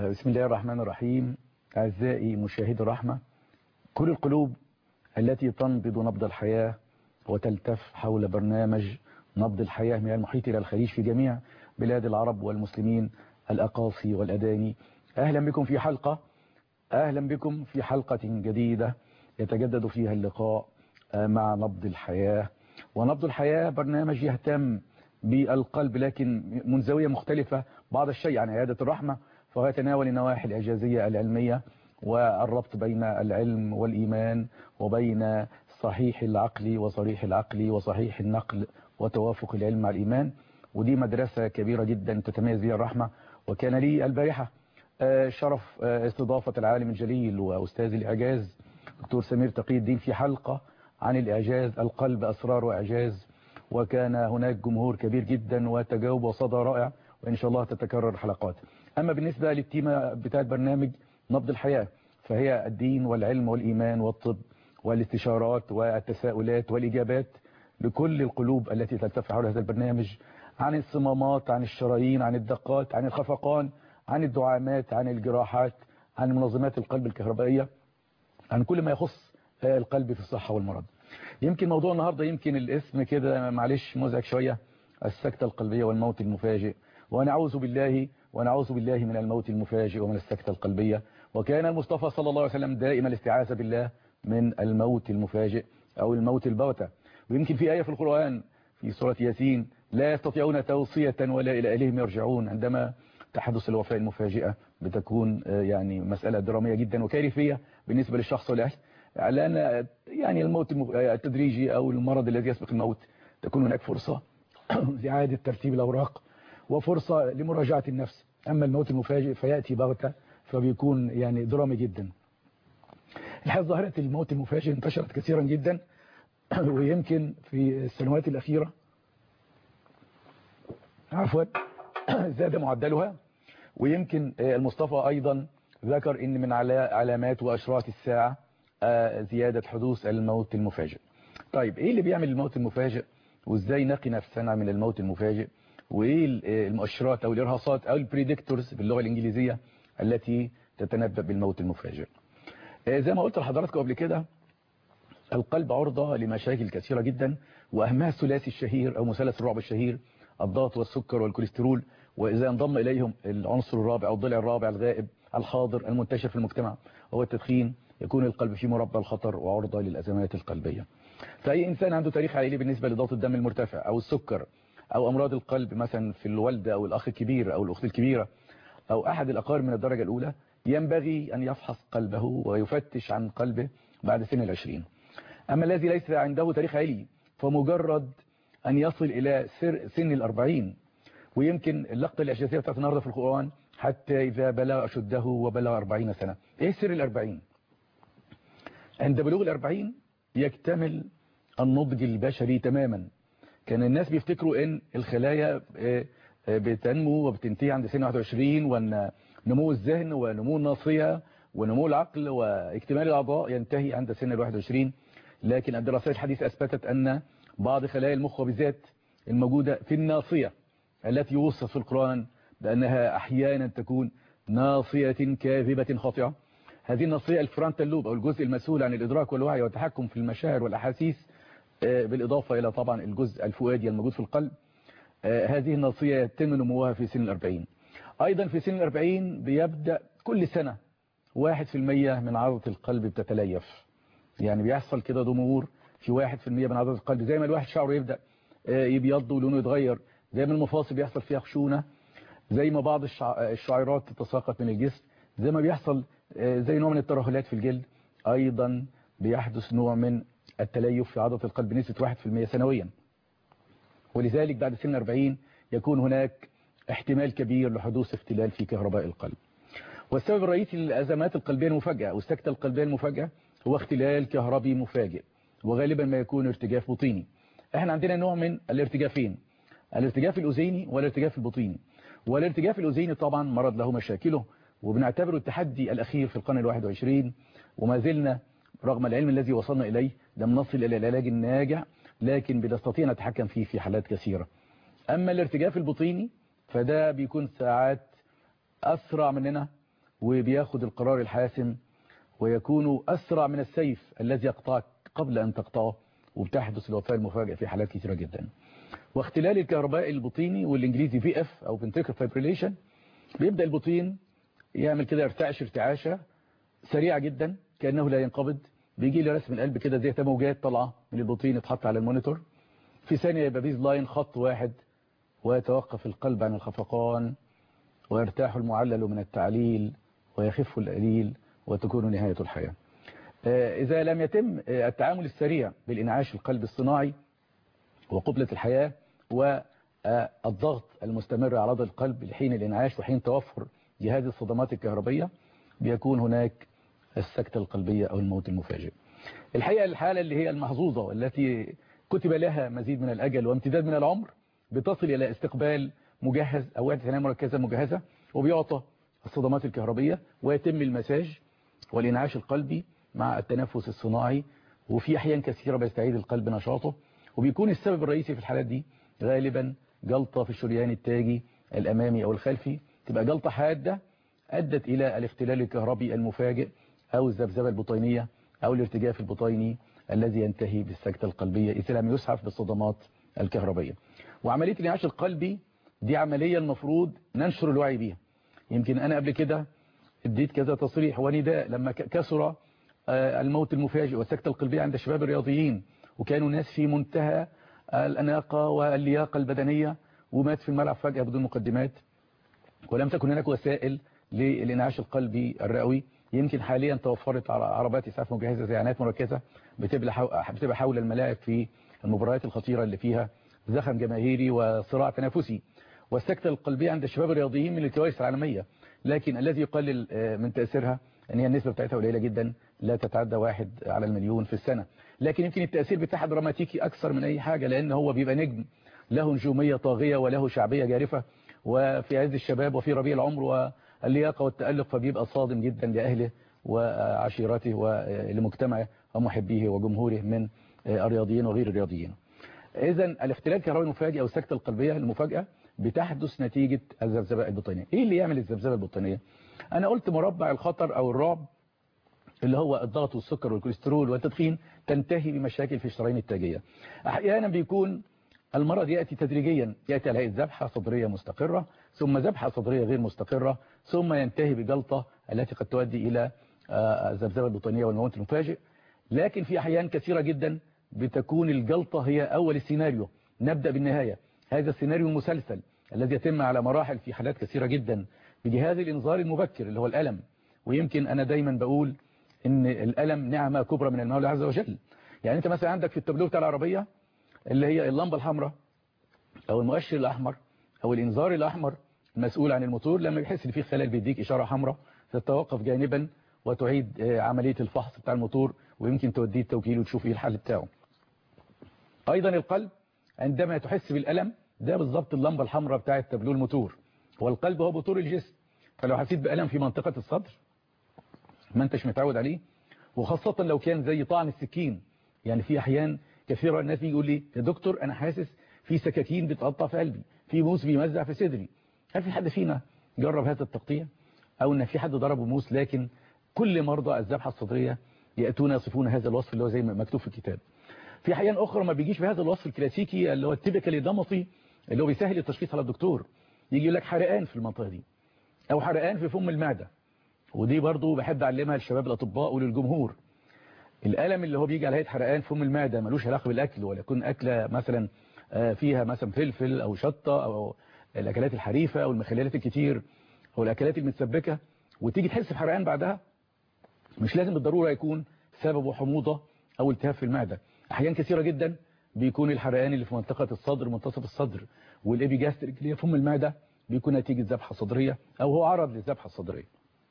بسم الله الرحمن الرحيم أعزائي مشاهدي الرحمة كل القلوب التي تنبض نبض الحياة وتلتف حول برنامج نبض الحياة من المحيط إلى الخليج في جميع بلاد العرب والمسلمين الأقاصي والأداني أهلا بكم في حلقة أهلا بكم في حلقة جديدة يتجدد فيها اللقاء مع نبض الحياة ونبض الحياة برنامج يهتم بالقلب لكن من زاوية مختلفة بعض الشيء عن عيادة الرحمة فهو يتناول النواحي الإعجازية العلمية والربط بين العلم والإيمان وبين صحيح العقل وصريح العقل وصحيح النقل وتوافق العلم مع الإيمان ودي مدرسة كبيرة جدا تتميز بها الرحمة وكان لي البارحة شرف استضافة العالم الجليل وأستاذ الإعجاز دكتور سمير تقي الدين في حلقة عن الإعجاز القلب أسرار وإعجاز وكان هناك جمهور كبير جدا وتجاوب وصدى رائع وإن شاء الله تتكرر الحلقات أما بالنسبة للتيمة بتاع البرنامج نبض الحياة فهي الدين والعلم والإيمان والطب والاستشارات والتساؤلات والإجابات لكل القلوب التي تلتف حول هذا البرنامج عن الصمامات عن الشرايين عن الدقات عن الخفقان عن الدعامات عن الجراحات عن منظمات القلب الكهربائية عن كل ما يخص القلب في الصحة والمرض يمكن موضوع النهاردة يمكن الاسم كده معلش مزعج شوية السكتة القلبية والموت المفاجئ ونعوذ بالله ونعوذ بالله من الموت المفاجئ ومن السكتة القلبية وكان المصطفى صلى الله عليه وسلم دائما الاستعاذة بالله من الموت المفاجئ أو الموت البوتة ويمكن في آية في القرآن في سورة ياسين لا يستطيعون توصية ولا إلى أهلهم يرجعون عندما تحدث الوفاة المفاجئة بتكون يعني مسألة درامية جدا وكارثية بالنسبة للشخص والأهل لأن يعني الموت التدريجي أو المرض الذي يسبق الموت تكون هناك فرصة لإعادة ترتيب الأوراق وفرصة لمراجعة النفس أما الموت المفاجئ فيأتي بغتة فبيكون يعني درامي جدا الحقيقة ظاهرة الموت المفاجئ انتشرت كثيرا جدا ويمكن في السنوات الأخيرة عفوا زاد معدلها ويمكن المصطفى أيضا ذكر ان من علامات وأشراط الساعة زيادة حدوث الموت المفاجئ طيب ايه اللي بيعمل الموت المفاجئ وازاي نقي نفسنا من الموت المفاجئ وايه المؤشرات او الارهاصات او البريدكتورز باللغة الانجليزية التي تتنبأ بالموت المفاجئ زي ما قلت لحضراتكم قبل كده القلب عرضة لمشاكل كثيرة جدا واهمها الثلاثي الشهير او مثلث الرعب الشهير الضغط والسكر والكوليسترول واذا انضم اليهم العنصر الرابع او الضلع الرابع الغائب الحاضر المنتشر في المجتمع هو التدخين يكون القلب في مربع الخطر وعرضة للأزمات القلبية فأي إنسان عنده تاريخ عائلي بالنسبة لضغط الدم المرتفع أو السكر أو أمراض القلب مثلا في الوالدة أو الأخ الكبير أو الأخت الكبيرة أو أحد الأقارب من الدرجة الأولى ينبغي أن يفحص قلبه ويفتش عن قلبه بعد سن العشرين أما الذي ليس عنده تاريخ عائلي فمجرد أن يصل إلى سن الأربعين ويمكن اللقطة الإعجازية بتاعت النهاردة في القرآن حتى إذا بلغ أشده وبلغ أربعين سنة إيه سر الأربعين عند بلوغ الأربعين يكتمل النضج البشري تماما كان الناس بيفتكروا ان الخلايا بتنمو وبتنتهي عند سن 21 وان نمو الذهن ونمو الناصية ونمو العقل واكتمال الأعضاء ينتهي عند سن ال 21 لكن الدراسات الحديثة أثبتت أن بعض خلايا المخ وبالذات الموجودة في الناصية التي يوصف في القرآن بأنها أحيانا تكون ناصية كاذبة خاطئة هذه النصية الفرونتال لوب أو الجزء المسؤول عن الإدراك والوعي والتحكم في المشاعر والأحاسيس بالإضافة إلى طبعا الجزء الفؤادي الموجود في القلب هذه النصية يتم نموها في سن الأربعين أيضا في سن الأربعين بيبدأ كل سنة واحد في المية من عضلة القلب بتتليف يعني بيحصل كده ضمور في واحد في المية من عضلة القلب زي ما الواحد شعره يبدأ يبيض ولونه يتغير زي ما المفاصل بيحصل فيها خشونة زي ما بعض الشعيرات تتساقط من الجسم زي ما بيحصل زي نوع من الترهلات في الجلد أيضا بيحدث نوع من التليف في عضلة القلب نسبة 1% سنويا ولذلك بعد سن 40 يكون هناك احتمال كبير لحدوث اختلال في كهرباء القلب والسبب الرئيسي للأزمات القلبية المفاجئة أو السكتة القلبية المفاجئة هو اختلال كهربي مفاجئ وغالبا ما يكون ارتجاف بطيني احنا عندنا نوع من الارتجافين الارتجاف الأذيني والارتجاف البطيني والارتجاف الأذيني طبعا مرض له مشاكله وبنعتبره التحدي الأخير في القرن الواحد وعشرين وما زلنا رغم العلم الذي وصلنا إليه لم نصل إلى العلاج الناجع لكن بنستطيع نتحكم فيه في حالات كثيرة أما الارتجاف البطيني فده بيكون ساعات أسرع مننا وبياخد القرار الحاسم ويكون أسرع من السيف الذي يقطعك قبل أن تقطعه وبتحدث الوفاة المفاجئة في حالات كثيرة جدا واختلال الكهرباء البطيني والإنجليزي في اف أو ventricular fibrillation بيبدأ البطين يعمل كده يرتعش ارتعاشة سريعة جدا كأنه لا ينقبض بيجي لي رسم القلب كده زي موجات طالعة من البطين يتحط على المونيتور في ثانية يبقى بيز لاين خط واحد ويتوقف القلب عن الخفقان ويرتاح المعلل من التعليل ويخف القليل وتكون نهاية الحياة إذا لم يتم التعامل السريع بالإنعاش القلب الصناعي وقبلة الحياة والضغط المستمر على عضلة القلب لحين الإنعاش وحين توفر جهاز الصدمات الكهربية بيكون هناك السكتة القلبية أو الموت المفاجئ الحقيقة الحالة اللي هي المحظوظة والتي كتب لها مزيد من الأجل وامتداد من العمر بتصل إلى استقبال مجهز أو وحدة عناية مركزة مجهزة وبيعطى الصدمات الكهربية ويتم المساج والإنعاش القلبي مع التنفس الصناعي وفي أحيان كثيرة بيستعيد القلب نشاطه وبيكون السبب الرئيسي في الحالات دي غالبا جلطة في الشريان التاجي الأمامي أو الخلفي تبقى جلطة حادة أدت إلى الاختلال الكهربي المفاجئ أو الذبذبة البطينية أو الارتجاف البطيني الذي ينتهي بالسكتة القلبية إذا لم يسعف بالصدمات الكهربية وعملية الإنعاش القلبي دي عملية المفروض ننشر الوعي بيها يمكن أنا قبل كده اديت كذا تصريح ونداء لما كسر الموت المفاجئ والسكتة القلبية عند الشباب الرياضيين وكانوا الناس في منتهى الأناقة واللياقة البدنية ومات في الملعب فجأة بدون مقدمات ولم تكن هناك وسائل للإنعاش القلبي الرئوي يمكن حاليا توفرت عربات إسعاف مجهزة زي عنايات مركزة بتبقى حول الملاعب في المباريات الخطيرة اللي فيها زخم جماهيري وصراع تنافسي والسكتة القلبية عند الشباب الرياضيين من الكوارث العالمية لكن الذي يقلل من تأثيرها ان هي النسبة بتاعتها قليلة جدا لا تتعدى واحد على المليون في السنة لكن يمكن التأثير بتاعها دراماتيكي أكثر من أي حاجة لأن هو بيبقى نجم له نجومية طاغية وله شعبية جارفة وفي عز الشباب وفي ربيع العمر واللياقة والتألق فبيبقى صادم جدا لأهله وعشيرته ولمجتمعه ومحبيه وجمهوره من الرياضيين وغير الرياضيين إذا الاختلال الكهربائي المفاجئ أو السكتة القلبية المفاجئة بتحدث نتيجة الذبذبة البطينية إيه اللي يعمل الذبذبة البطينية أنا قلت مربع الخطر أو الرعب اللي هو الضغط والسكر والكوليسترول والتدخين تنتهي بمشاكل في الشرايين التاجية أحيانا بيكون المرض يأتي تدريجيا يأتي على ذبحة صدرية مستقرة ثم ذبحة صدرية غير مستقرة ثم ينتهي بجلطة التي قد تؤدي إلى الذبذبة البطينية والموت المفاجئ لكن في أحيان كثيرة جدا بتكون الجلطة هي أول السيناريو نبدأ بالنهاية هذا السيناريو المسلسل الذي يتم على مراحل في حالات كثيرة جدا بجهاز الإنذار المبكر اللي هو الألم ويمكن أنا دايما بقول إن الألم نعمة كبرى من المولى عز وجل يعني أنت مثلا عندك في التابلو بتاع العربية اللي هي اللمبة الحمراء أو المؤشر الأحمر أو الإنذار الأحمر المسؤول عن الموتور لما يحس ان في خلل بيديك إشارة حمراء تتوقف جانبا وتعيد عملية الفحص بتاع الموتور ويمكن توديه التوكيل وتشوف ايه الحل بتاعه أيضا القلب عندما تحس بالألم ده بالظبط اللمبة الحمراء بتاعة تابلو الموتور والقلب هو موتور الجسم فلو حسيت بألم في منطقة الصدر ما انتش متعود عليه وخاصة لو كان زي طعن السكين يعني في أحيان كثيرة الناس بيقول لي يا دكتور أنا حاسس في سكاكين بتقطع في قلبي في موس بيمزع في صدري هل في حد فينا جرب هذا التقطيع أو أن في حد ضربه موس لكن كل مرضى الذبحة الصدرية يأتون يصفون هذا الوصف اللي هو زي ما مكتوب في الكتاب في أحيان أخرى ما بيجيش بهذا الوصف الكلاسيكي اللي هو التيبيكالي ضمطي اللي هو بيسهل التشخيص على الدكتور يجي يقول لك حرقان في المنطقة دي أو حرقان في فم المعدة ودي برضو بحب أعلمها للشباب الأطباء وللجمهور الألم اللي هو بيجي على هيئة حرقان فم المعدة ملوش علاقة بالأكل ولا يكون أكلة مثلا فيها مثلا فلفل أو شطة أو الأكلات الحريفة أو المخللات الكتير أو الأكلات المتسبكة وتيجي تحس بحرقان بعدها مش لازم بالضرورة يكون سببه حموضة أو التهاب في المعدة أحيان كثيرة جدا بيكون الحرقان اللي في منطقة الصدر منتصف الصدر والإبيجاستريك اللي هي فم المعدة بيكون نتيجة ذبحة صدرية أو هو عرض للذبحة الصدرية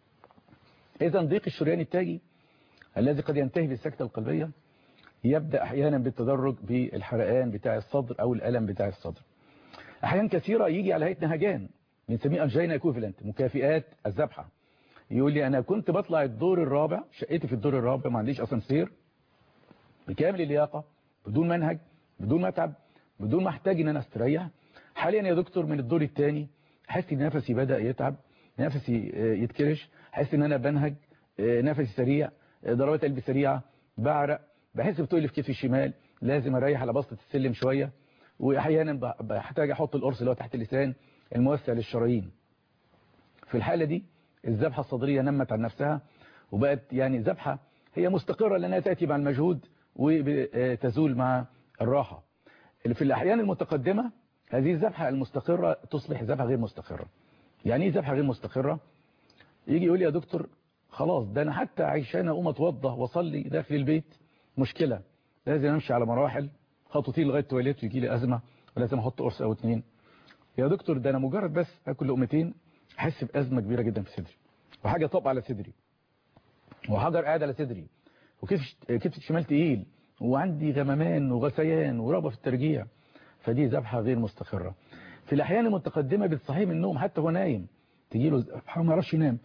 إذا ضيق الشريان التاجي الذي قد ينتهي بالسكتة القلبية يبدأ أحيانا بالتدرج بالحرقان بتاع الصدر أو الألم بتاع الصدر أحيان كثيرة يجي على هيئة نهجان بنسميه أنجينا ايكوفالنت مكافئات الذبحة يقول لي أنا كنت بطلع الدور الرابع شقتي في الدور الرابع ما عنديش أسانسير بكامل اللياقة بدون منهج بدون متعب بدون ما احتاج ان انا استريح حاليا يا دكتور من الدور الثاني احس ان نفسي بدأ يتعب نفسي آه، يتكرش احس ان انا بنهج آه، نفسي سريع آه، ضربات قلبي سريعه بعرق بحس بتقل في كتفي الشمال لازم اريح على بسطه السلم شويه واحيانا ب- بحتاج احط القرص اللي هو تحت اللسان الموسع للشرايين في الحالة دي الذبحة الصدرية نمت عن نفسها وبقت يعني ذبحة هي مستقرة لأنها تأتي مع المجهود وتزول مع الراحة اللي في الأحيان المتقدمة هذه الذبحة المستقرة تصبح ذبحة غير مستقرة يعني ايه ذبحة غير مستقرة يجي يقول لي يا دكتور خلاص ده أنا حتى عشان أقوم أتوضى وأصلي داخل البيت مشكلة لازم أمشي على مراحل خطوتين لغاية التواليت ويجي لي أزمة ولازم أحط قرص أو اتنين يا دكتور ده أنا مجرد بس أكل لقمتين أحس بأزمة كبيرة جدا في صدري وحاجة طب على صدري وحجر قاعد على صدري وكتف كتف الشمال تقيل وعندي غممان وغثيان ورغبة في الترجيع فدي ذبحة غير مستقرة في الأحيان المتقدمة بتصحيه من النوم حتى هو نايم تجي له ذبحة وما يعرفش ينام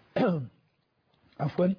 عفوا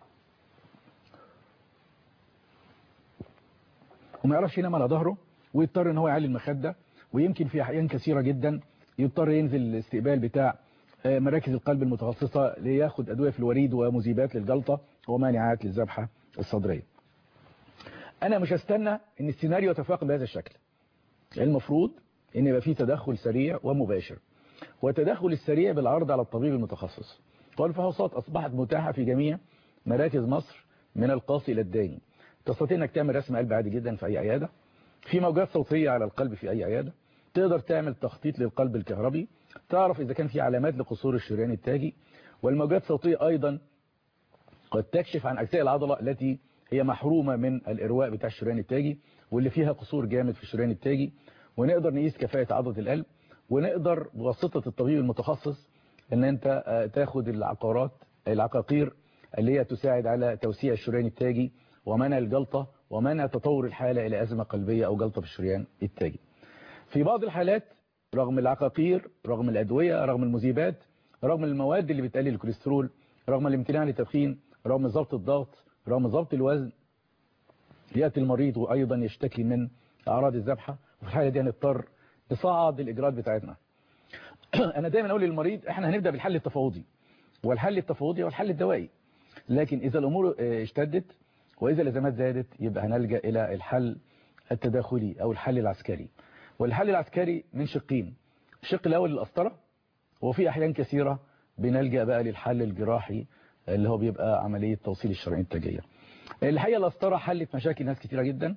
وما يعرفش ينام على ظهره ويضطر ان هو يعلي المخدة ويمكن في احيان كثيرة جدا يضطر ينزل الاستقبال بتاع آه، مراكز القلب المتخصصة لياخد ادوية في الوريد ومذيبات للجلطة ومانعات للذبحة الصدرية انا مش هستنى ان السيناريو يتفاقم بهذا الشكل المفروض ان يبقى فيه تدخل سريع ومباشر والتدخل السريع بالعرض على الطبيب المتخصص والفحوصات اصبحت متاحة في جميع مراكز مصر من القاصي الى الداني تستطيع انك تعمل رسم قلب عادي جدا في اي عيادة في موجات صوتية على القلب في اي عيادة تقدر تعمل تخطيط للقلب الكهربي تعرف اذا كان في علامات لقصور الشريان التاجي والموجات الصوتية ايضا قد تكشف عن اجزاء العضلة التي هي محرومة من الارواء بتاع الشريان التاجي واللي فيها قصور جامد في الشريان التاجي ونقدر نقيس كفاءة عضلة القلب ونقدر بواسطة الطبيب المتخصص ان انت آه، تاخد العقارات العقاقير اللي هي تساعد على توسيع الشريان التاجي ومنع الجلطة ومنع تطور الحالة إلى أزمة قلبية أو جلطة في الشريان التاجي في بعض الحالات رغم العقاقير رغم الأدوية رغم المذيبات رغم المواد اللي بتقلل الكوليسترول رغم الامتناع للتدخين رغم ضبط الضغط رغم ضبط الوزن يأتي المريض وأيضا يشتكي من أعراض الذبحة وفي الحالة دي هنضطر نصعد الإجراءات بتاعتنا أنا دايما أقول للمريض إحنا هنبدأ بالحل التفاوضي والحل التفاوضي هو الحل الدوائي لكن إذا الأمور آه، اشتدت وإذا الأزمات زادت يبقى هنلجأ إلى الحل التداخلي أو الحل العسكري والحل العسكري من شقين الشق الأول الأسطرة وفي أحيان كثيرة بنلجأ بقى للحل الجراحي اللي هو بيبقى عملية توصيل الشرايين التاجية الحقيقة الأسطرة حلت مشاكل ناس كثيرة جدا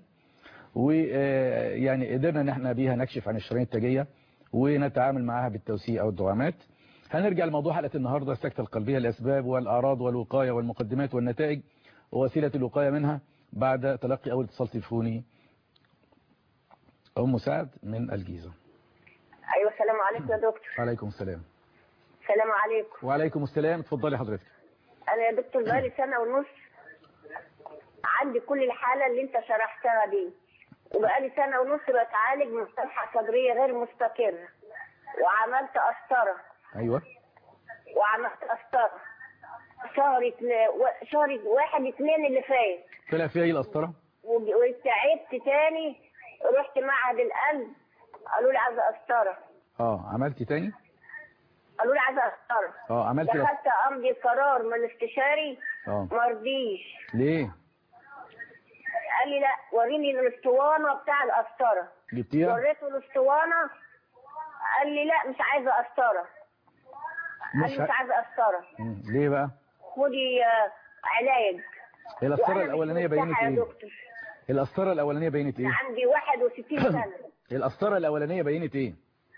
ويعني قدرنا ان احنا بيها نكشف عن الشرايين التاجية ونتعامل معاها بالتوسيع أو الدعامات هنرجع لموضوع حلقة النهاردة السكتة القلبية الأسباب والأعراض والوقاية والمقدمات والنتائج ووسيلة الوقاية منها بعد تلقي أول اتصال تليفوني أم سعد من الجيزة ايوه السلام عليكم يا دكتور عليكم السلام السلام عليكم وعليكم السلام اتفضلي حضرتك انا يا دكتور بقالي سنه ونص عندي كل الحاله اللي انت شرحتها دي وبقالي سنه ونص بتعالج من صفحه صدريه غير مستقره وعملت قسطره أيوة وعملت قسطره شهر اتنا- و- شهر واحد اتنين اللي فات طلع فيها ايه القسطرة وج- واستعدت تاني رحت معهد القلب قالوا لي عايزه قسطره اه عملتي تاني قالوا لي عايزه قسطره اه عملتي القسطرة. دخلت امضي قرار من الاستشاري اه ما رضيش ليه قال لي لا وريني الاسطوانه بتاع القسطره جبتيها وريته الاسطوانه قال لي لا مش عايزه قسطره قال مش لي مش ه... عايزه قسطره مم. ليه بقى خدي آه، علاج هي القسطرة وأنا مش الأولانية بينت مرتاحة يا ايه دكتور القسطرة الأولانية بينت أنا ايه عندي 61 سنه القسطرة الأولانية بينت ايه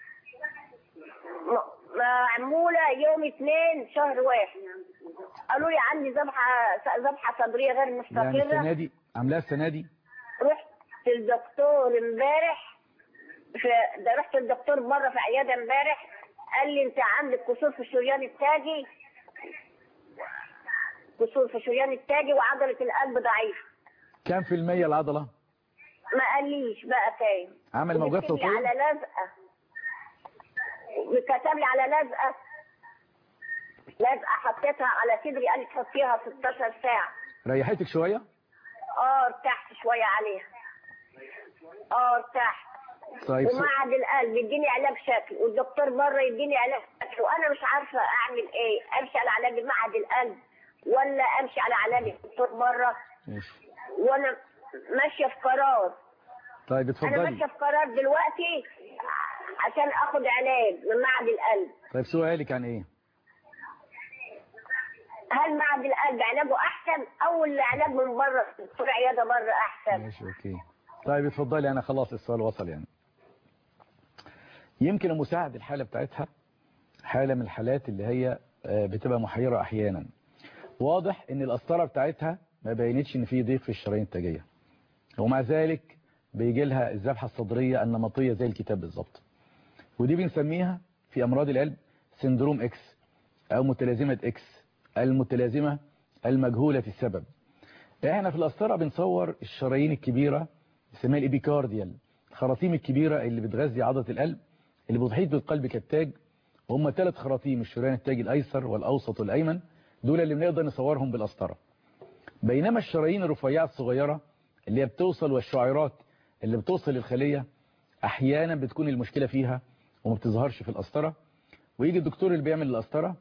م- معموله يوم اثنين شهر واحد قالوا لي عندي ذبحه ذبحه صدريه غير يعني مستقره السنة دي عاملاها السنة دي رحت للدكتور امبارح في ده رحت للدكتور بره في عياده امبارح قال لي انت عندك كسور في الشريان التاجي كسور في الشريان التاجي وعضله القلب ضعيفه كام في المية العضلة ما قاليش بقى كام عمل موجات وكتب لي صوتية على لزقه كتب لي على لزقه لزقه حطيتها على صدري قال لي تحطيها 16 ساعه ريحتك شوية اه ارتحت شويه عليها اه ارتحت طيب س- ومعهد القلب يديني علاج شكل والدكتور بره يديني علاج شكل وانا مش عارفه اعمل ايه امشي على علاج معهد القلب ولا امشي على علاج الدكتور بره ماشي وانا ماشيه في قرار طيب انا اتفضلي ماشيه في قرار دلوقتي عشان اخد علاج من معهد القلب طيب سؤالك عن ايه هل معهد القلب علاجه احسن او العلاج من بره دكتور عياده بره احسن ماشي اوكي طيب اتفضلي انا خلاص السؤال وصل يعني يمكن المساعد الحالة بتاعتها حالة من الحالات اللي هي آه، بتبقى محيرة احيانا واضح ان القسطره بتاعتها ما بينتش ان في ضيق في الشرايين التاجيه ومع ذلك بيجي لها الذبحه الصدريه النمطيه زي الكتاب بالظبط ودي بنسميها في امراض القلب سندروم اكس او متلازمه اكس المتلازمه المجهوله السبب احنا في القسطره بنصور الشرايين الكبيره اسمها الابيكارديال الخراطيم الكبيره اللي بتغذي عضله القلب اللي بتحيط بالقلب كالتاج وهم ثلاث خراطيم الشريان التاجي الايسر والاوسط والايمن دول اللي بنقدر نصورهم بالقسطره بينما الشرايين الرفيعه الصغيره اللي هي بتوصل والشعيرات اللي بتوصل للخليه احيانا بتكون المشكله فيها وما بتظهرش في القسطره ويجي الدكتور اللي بيعمل القسطره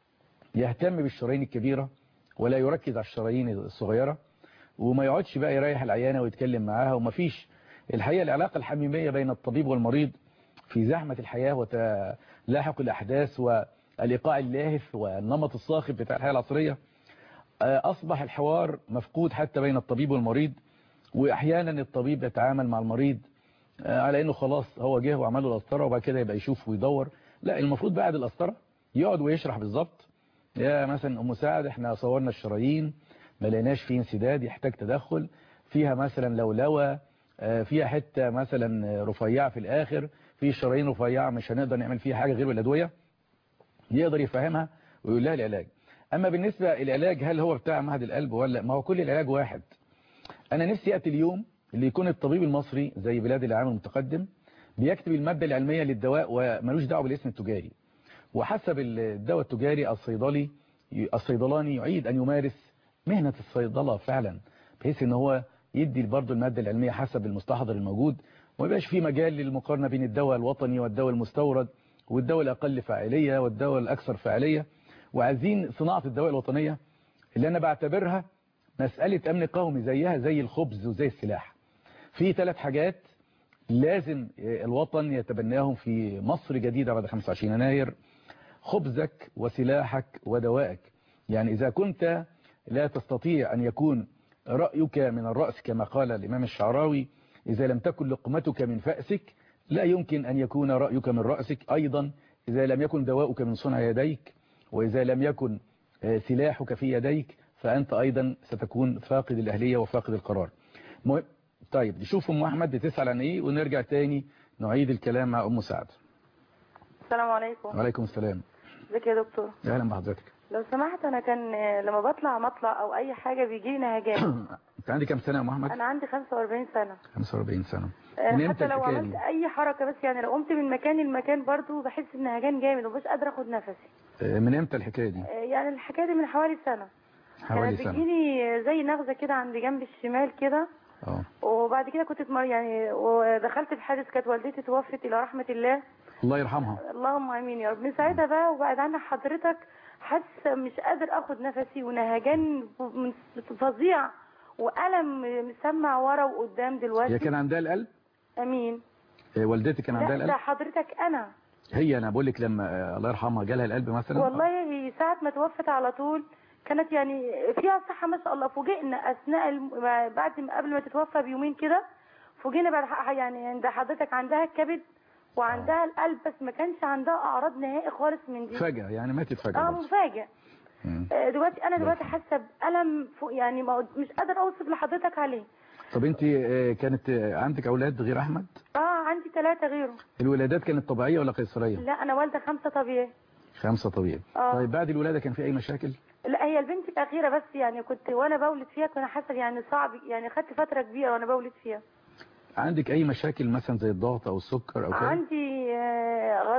يهتم بالشرايين الكبيره ولا يركز على الشرايين الصغيره وما يقعدش بقى يريح العيانه ويتكلم معاها ومفيش الحقيقه العلاقه الحميميه بين الطبيب والمريض في زحمه الحياه وتلاحق الاحداث والايقاع اللاهف والنمط الصاخب بتاع الحياه العصريه أصبح الحوار مفقود حتى بين الطبيب والمريض وأحيانا الطبيب يتعامل مع المريض على أنه خلاص هو جه وعمل له القسطره وبعد كده يبقى يشوف ويدور لا المفروض بعد القسطره يقعد ويشرح بالظبط يا مثلا أم سعد احنا صورنا الشرايين ما لقيناش فيه انسداد يحتاج تدخل فيها مثلا لولوة فيها حتة مثلا رفيعة في الآخر في شرايين رفيعة مش هنقدر نعمل فيها حاجة غير بالأدوية يقدر يفهمها ويقول لها العلاج أما بالنسبة العلاج هل هو بتاع معهد القلب ولا ما هو كل العلاج واحد أنا نفسي يأتي اليوم اللي يكون الطبيب المصري زي بلاد العالم المتقدم بيكتب المادة العلمية للدواء وملوش دعوه بالاسم التجاري وحسب الدواء التجاري الصيدلي الصيدلاني يعيد أن يمارس مهنة الصيدلة فعلا بحيث ان هو يدي برضه المادة العلمية حسب المستحضر الموجود وما يبقاش في مجال للمقارنة بين الدواء الوطني والدواء المستورد والدواء الأقل فاعلية والدواء الأكثر فاعلية وعايزين صناعة الدواء الوطنية اللي أنا بعتبرها مسألة أمن قومي زيها زي الخبز وزي السلاح في ثلاث حاجات لازم الوطن يتبناهم في مصر جديدة بعد 25 يناير خبزك وسلاحك ودوائك يعني إذا كنت لا تستطيع أن يكون رأيك من الرأس كما قال الإمام الشعراوي إذا لم تكن لقمتك من فأسك لا يمكن أن يكون رأيك من رأسك أيضا إذا لم يكن دواؤك من صنع يديك وإذا لم يكن سلاحك في يديك فأنت أيضا ستكون فاقد الأهلية وفاقد القرار مهم. طيب نشوف أم أحمد بتسأل عن إيه ونرجع تاني نعيد الكلام مع أم سعد السلام عليكم وعليكم السلام ازيك يا دكتور أهلا بحضرتك لو سمحت انا كان لما بطلع مطلع او اي حاجه بيجي لي نهجان انت عندي كام سنه يا ام احمد انا عندي 45 سنه 45 سنه آه، من امتى حتى لو الحكايه عملت دي اي حركه بس يعني لو قمت من مكان لمكان برضو بحس النهجان جامد ومش قادره اخد نفسي آه، من امتى الحكايه دي آه، يعني الحكايه دي من حوالي سنه حوالي كانت سنه بتجيلي زي نغزه كده عند جنب الشمال كده اه وبعد كده كنت اتمر يعني ودخلت في حادث كانت والدتي توفت الى رحمه الله الله يرحمها اللهم امين يا رب من ساعتها بقى وبعد عنها حضرتك حاسه مش قادر اخد نفسي ونهجان من- فظيع والم مسمع ورا وقدام هي دلوقتي كان عندها القلب امين آه، والدتك كان عندها لا ده القلب حضرتك انا هي انا بقول لك لما آه، الله يرحمها جالها القلب مثلا والله هي ساعه ما توفت على طول كانت يعني فيها صحه ما شاء الله فوجئنا اثناء الم... ما- بعد ما قبل ما تتوفى بيومين كده فوجئنا بعد ح- يعني عند حضرتك عندها الكبد وعندها القلب بس ما كانش عندها اعراض نهائي خالص من دي فجأة يعني ماتت فجأة اه برضه. مفاجئ مم. آه، دلوقتي انا دلوقتي يرحمه. حاسه بالم فوق يعني ما مش قادره اوصف لحضرتك عليه طب انت آه، كانت آه، عندك اولاد غير احمد اه عندي ثلاثه غيره الولادات كانت طبيعيه ولا قيصريه لا انا والده خمسه طبيعي خمسه طبيعي آه. طيب بعد الولاده كان في اي مشاكل لا هي البنت الاخيره بس يعني كنت وانا بولد فيها كنت حاسه يعني صعب يعني خدت فتره كبيره وانا بولد فيها عندك اي مشاكل مثلا زي الضغط او السكر او كده عندي آه،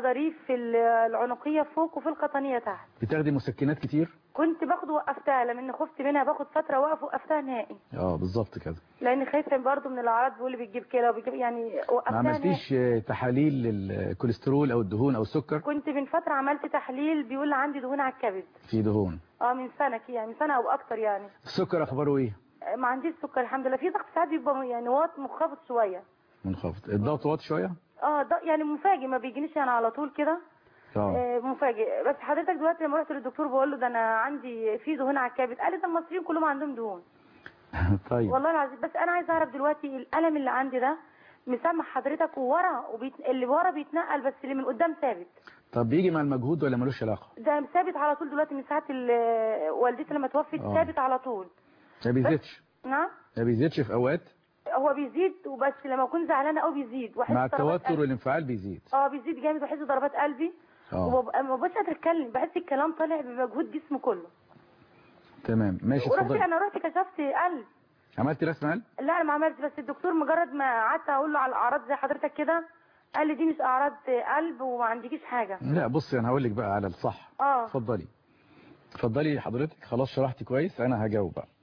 الغضاريف في ال- العنقيه فوق وفي القطنيه تحت بتاخدي مسكنات كتير كنت باخد وقفتها لما خفت منها باخد فتره واقف وقفتها نهائي اه بالظبط كده لان خايفه برضو من الاعراض بيقول لي بتجيب كلى وبتجيب يعني ما وقفتها نهائي عملتيش آه، تحاليل للكوليسترول او الدهون او السكر كنت من فتره عملت تحليل بيقول لي عندي دهون على الكبد في دهون اه من سنه كده يعني من سنه او اكتر يعني السكر اخباره ايه آه، ما عنديش سكر الحمد لله في ضغط ساعات بيبقى يعني واط منخفض شويه منخفض الضغط واطي شويه اه ده يعني مفاجئ ما بيجينيش يعني على طول كده اه آه، مفاجئ بس حضرتك دلوقتي لما رحت للدكتور بقول له ده انا عندي في دهون على الكبد قال لي ده المصريين كلهم عندهم دهون طيب والله العظيم بس انا عايزه اعرف دلوقتي الالم اللي عندي ده مسمح حضرتك وورا وبيت... اللي ورا بيتنقل بس اللي من قدام ثابت طب بيجي مع المجهود ولا ملوش علاقه ده ثابت على طول دلوقتي من ساعه ال- والدتي لما توفت آه. ثابت على طول ما بيزيدش نعم ما بيزيدش في اوقات هو بيزيد وبس لما اكون زعلانه قوي بيزيد واحس مع ضربات التوتر قلبي. والانفعال بيزيد اه بيزيد جامد واحس ضربات قلبي اه وببقى ما بقاش قادره اتكلم بحس الكلام طالع بمجهود جسمي كله تمام ماشي ورحت اتفضلي انا رحت كشفت قلب عملتي رسم قلب لا انا ما عملتش بس الدكتور مجرد ما قعدت اقول له على الاعراض زي حضرتك كده قال لي دي مش اعراض قلب وما عندكيش حاجه لا بصي انا هقول لك بقى على الصح اه اتفضلي اتفضلي حضرتك خلاص شرحتي كويس انا هجاوب بقى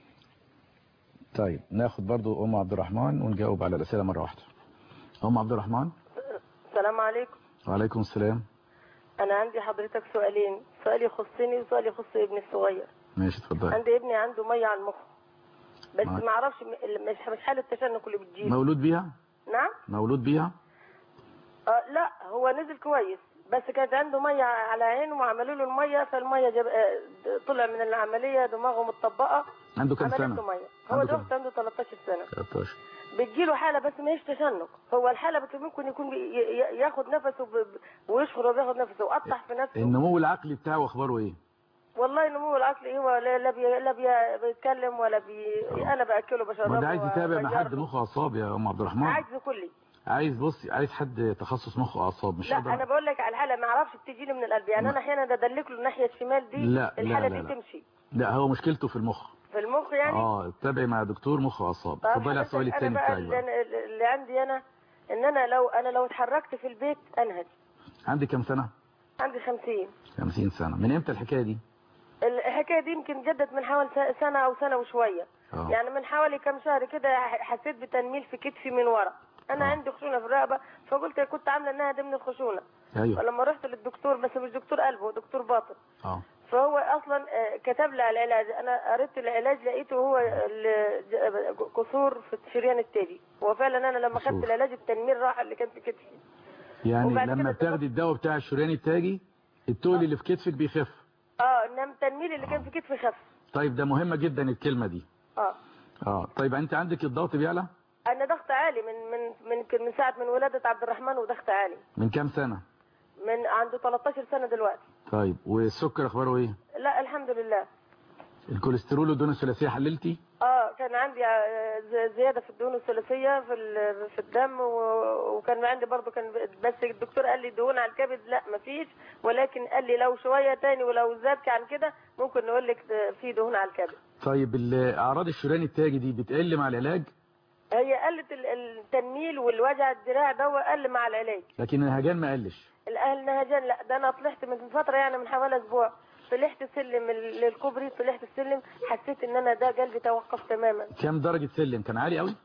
طيب ناخد برضو ام عبد الرحمن ونجاوب على الاسئله مره واحده ام عبد الرحمن السلام عليكم وعليكم السلام انا عندي حضرتك سؤالين سؤال يخصني وسؤال يخص ابني الصغير ماشي اتفضلي عندي ابني عنده ميه على المخ بس معاك. ما اعرفش م- مش مش حاله التشنج اللي بتجيله مولود بيها نعم مولود بيها آه لا هو نزل كويس بس كانت عنده ميه على عينه وعملوا له الميه فالميه جاب آه، طلع من العمليه دماغه متطبقه عنده كام عملت له سنه ميه هو عنده كام؟ دلوقتي عنده 13 سنه 13 بتجيله حاله بس ما هيش تشنج هو الحاله بت- ممكن يكون بي- ي- ي- ياخد نفسه ب- ب- ويشخر وبياخد نفسه وقطع في نفسه النمو العقلي بتاعه اخباره ايه والله نمو العقل هو لا لا, بي لا بي بيتكلم ولا بي انا باكله بشربه ما ده عايز يتابع مع حد وبجربه. مخ اعصاب يا ام عبد الرحمن عاجز كلي عايز بصي عايز حد تخصص مخ واعصاب مش لا قادر انا بقول لك على الحاله ما اعرفش بتجي لي من القلب يعني ما- انا احيانا ادلك له الناحيه الشمال دي لا، لا، الحاله لا، دي لا. تمشي لا هو مشكلته في المخ في المخ يعني اه تابعي مع دكتور مخ واعصاب طب اتفضلي على حضرتك السؤال أنا الثاني بقى بتاعك اللي, بقى أنا اللي عندي انا ان انا لو انا لو اتحركت في البيت انهج عندك كام سنه عندي 50 50 سنه من امتى الحكايه دي الحكايه دي يمكن جدت من حوالي س- سنه او سنه وشويه اه يعني من حوالي كام شهر كده ح- حسيت بتنميل في كتفي من ورا انا آه. عندي خشونه في الرقبه فقلت كنت عامله انها ضمن الخشونه ايوه فلما رحت للدكتور بس مش دكتور قلب هو دكتور باطن اه فهو اصلا آه، كتب لي على العلاج انا قريت العلاج لقيته هو ال- ج- قصور في الشريان التالي هو فعلا انا لما قصور. خدت العلاج التنميل راح اللي كان في كتفي يعني وبعد لما كده بتاخدي الدواء بتاع الشريان التاجي التول اللي في كتفك بيخف اه انما التنميل اللي كان في كتفي خف طيب ده مهمه جدا الكلمه دي اه اه طيب انت عندك الضغط بيعلى انا ضغط عالي من من من من ساعه من ولاده عبد الرحمن وضغط عالي من كام سنه من عنده 13 سنه دلوقتي طيب والسكر اخباره ايه لا الحمد لله الكوليسترول والدهون الثلاثيه حللتي اه كان عندي آه، ز- زياده في الدهون الثلاثيه في ال- في الدم و- وكان عندي برضو كان بس الدكتور قال لي دهون على الكبد لا مفيش ولكن قال لي لو شويه تاني ولو زاد عن كده ممكن نقول لك في دهون على الكبد طيب ال- اعراض الشريان التاجي دي بتقل مع العلاج هي قلت ال- التنميل والوجع الدراع ده قل مع العلاج لكن الهجان ما قلش الاهل نهجان لا ده انا طلعت من فتره يعني من حوالي اسبوع طلعت سلم ال- الكوبري طلعت السلم حسيت ان انا ده قلبي توقف تماما كام درجه سلم كان عالي قوي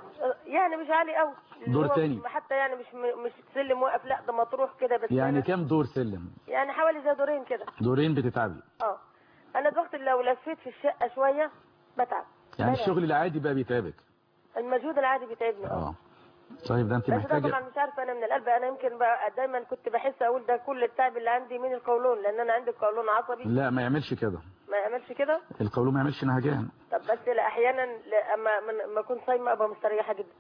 يعني مش عالي قوي دور تاني. حتى يعني مش مش سلم واقف لا ده مطروح كده بس يعني أنا- كام دور سلم يعني حوالي زي دورين كده دورين بتتعبي اه انا الوقت لو لفيت في الشقه شويه بتعب يعني بتعب. الشغل العادي بقى بيتعبك المجهود العادي بيتعبني اه اه طيب ده انت بس ده محتاجه طبعا مش عارفه انا من القلب انا يمكن بقى دايما كنت بحس اقول ده كل التعب اللي عندي من القولون لان انا عندي قولون عصبي لا ما يعملش كده ما يعملش كده القولون ما يعملش نهجان طب بس لا احيانا لا اما من- ما اكون صايمه ابقى مستريحه جدا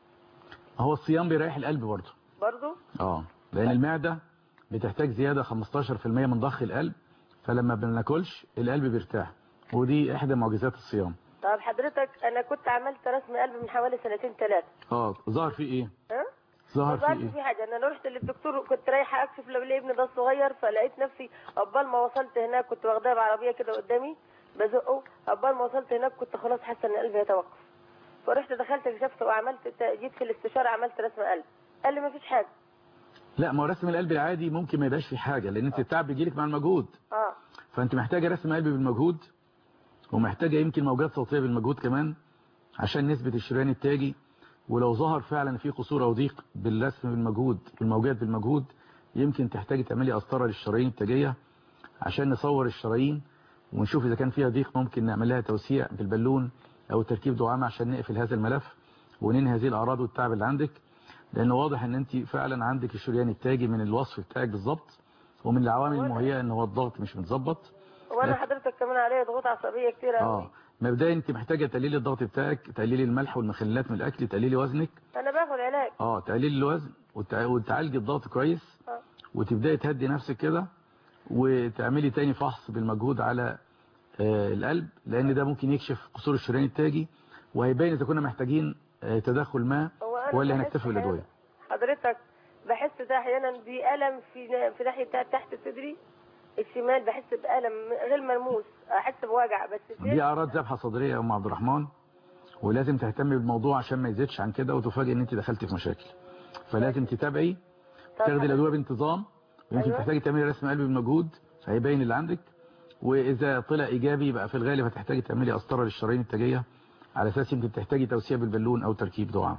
هو الصيام بيريح القلب برضه برضو اه لان المعده بتحتاج زياده 15% من ضخ القلب فلما بناكلش القلب بيرتاح ودي احدى معجزات الصيام طب حضرتك انا كنت عملت رسم قلب من حوالي سنتين ثلاثه اه ظهر فيه ايه ها ظهر ما فيه ظهرش ايه في حاجه انا رحت للدكتور كنت رايحه اكشف لو ابني ده الصغير فلقيت نفسي قبل ما وصلت هناك كنت واخداه بعربيه كده قدامي بزقه قبل ما وصلت هناك كنت خلاص حاسه ان قلبي هيتوقف فرحت دخلت كشفت وعملت جيت في الاستشاره عملت رسم قلب قال لي ما فيش حاجه لا ما هو رسم القلب العادي ممكن ما يبقاش فيه حاجة لان انت التعب بيجيلك مع المجهود اه فانت محتاجة رسم قلب بالمجهود ومحتاجة يمكن موجات صوتية بالمجهود كمان عشان نسبة الشريان التاجي ولو ظهر فعلا في قصور او ضيق بالرسم بالمجهود والموجات بالمجهود يمكن تحتاجي تعملي قسطره للشرايين التاجيه عشان نصور الشرايين ونشوف اذا كان فيها ضيق ممكن نعمل لها توسيع بالبالون او تركيب دعامه عشان نقفل هذا الملف وننهي هذه الاعراض والتعب اللي عندك لان واضح ان انت فعلا عندك الشريان التاجي من الوصف بتاعك بالظبط ومن العوامل المهيئه ان هو الضغط مش متظبط وانا حضرتك كمان عليا ضغوط عصبيه كتير قوي اه مبدئيا انت محتاجه تقليل الضغط بتاعك تقليلي الملح والمخللات من الاكل تقليلي وزنك انا باخد علاج اه تقليل الوزن وتع- وتعالجي الضغط كويس آه. وتبداي تهدي نفسك كده وتعملي تاني فحص بالمجهود على آه، القلب لان ده ممكن يكشف قصور الشريان التاجي وهيبين اذا كنا محتاجين آه، تدخل ما هو أنا ولا بحس هنكتفي أحيانا- بالادويه حضرتك بحس ده احيانا بألم في في ناحيه تحت صدري الشمال بحس بألم غير ملموس احس بوجع بس في دي اعراض ذبحه صدريه يا ام عبد الرحمن ولازم تهتمي بالموضوع عشان ما يزيدش عن كده وتفاجئ ان انت دخلتي في مشاكل فلازم تتابعي طب تاخدي الادويه بانتظام ويمكن أيوة. تحتاجي تعملي رسم قلب بالمجهود هيبين اللي عندك واذا طلع ايجابي يبقى في الغالب هتحتاجي تعملي قسطره للشرايين التاجيه على اساس يمكن تحتاجي توسيع بالبالون او تركيب دعامه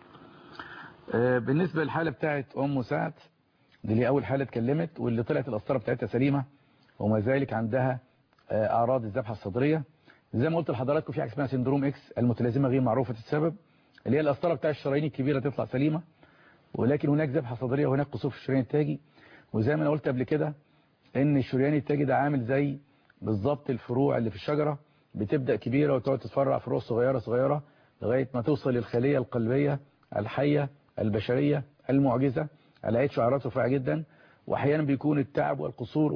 آه، بالنسبه للحاله بتاعت ام سعد دي اللي اول حاله اتكلمت واللي طلعت القسطره بتاعتها سليمه وما ذلك عندها آه، اعراض الذبحه الصدريه زي ما قلت لحضراتكم في حاجه اسمها سندروم اكس المتلازمه غير معروفه السبب اللي هي القسطره بتاع الشرايين الكبيره تطلع سليمه ولكن هناك ذبحه صدريه وهناك قصور في الشريان التاجي وزي ما انا قلت قبل كده ان الشريان التاجي ده عامل زي بالظبط الفروع اللي في الشجره بتبدا كبيره وتقعد تتفرع فروع صغيره صغيره لغايه ما توصل للخليه القلبيه الحيه البشريه المعجزه على شعارات رفيعه جدا واحيانا بيكون التعب والقصور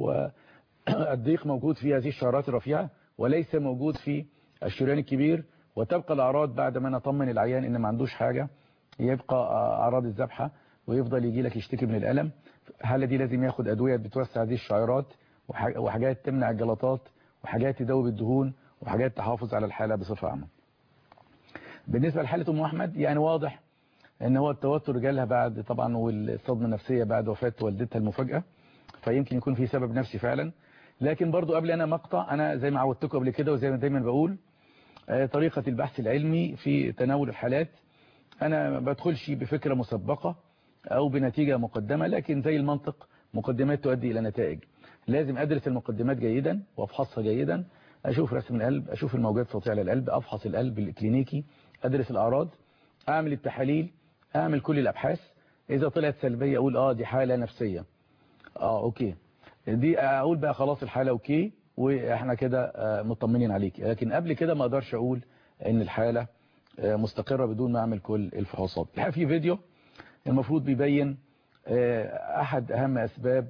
والضيق موجود في هذه الشعارات الرفيعه وليس موجود في الشريان الكبير وتبقى الاعراض بعد ما نطمن العيان ان ما عندوش حاجه يبقى اعراض الذبحه ويفضل يجي لك يشتكي من الالم الحاله دي لازم ياخد ادويه بتوسع هذه الشعيرات وح- وحاجات تمنع الجلطات وحاجات تدوب الدهون وحاجات تحافظ على الحاله بصفه عامه بالنسبه لحاله ام احمد يعني واضح ان هو التوتر جالها بعد طبعا والصدمه النفسيه بعد وفاه والدتها المفاجاه فيمكن يكون في سبب نفسي فعلا لكن برضو قبل انا مقطع انا زي ما عودتكم قبل كده وزي ما دايما بقول آه، طريقه البحث العلمي في تناول الحالات انا ما بدخلش بفكره مسبقه او بنتيجه مقدمه لكن زي المنطق مقدمات تؤدي الى نتائج لازم ادرس المقدمات جيدا وافحصها جيدا اشوف رسم القلب اشوف الموجات الصوتيه على القلب افحص القلب الكلينيكي ادرس الاعراض اعمل التحاليل اعمل كل الابحاث اذا طلعت سلبيه اقول اه دي حاله نفسيه اه اوكي دي اقول بقى خلاص الحاله اوكي واحنا كده آه، مطمنين عليك لكن قبل كده ما اقدرش اقول ان الحاله آه، مستقره بدون ما اعمل كل الفحوصات الحقيقه في فيديو المفروض بيبين آه، احد اهم اسباب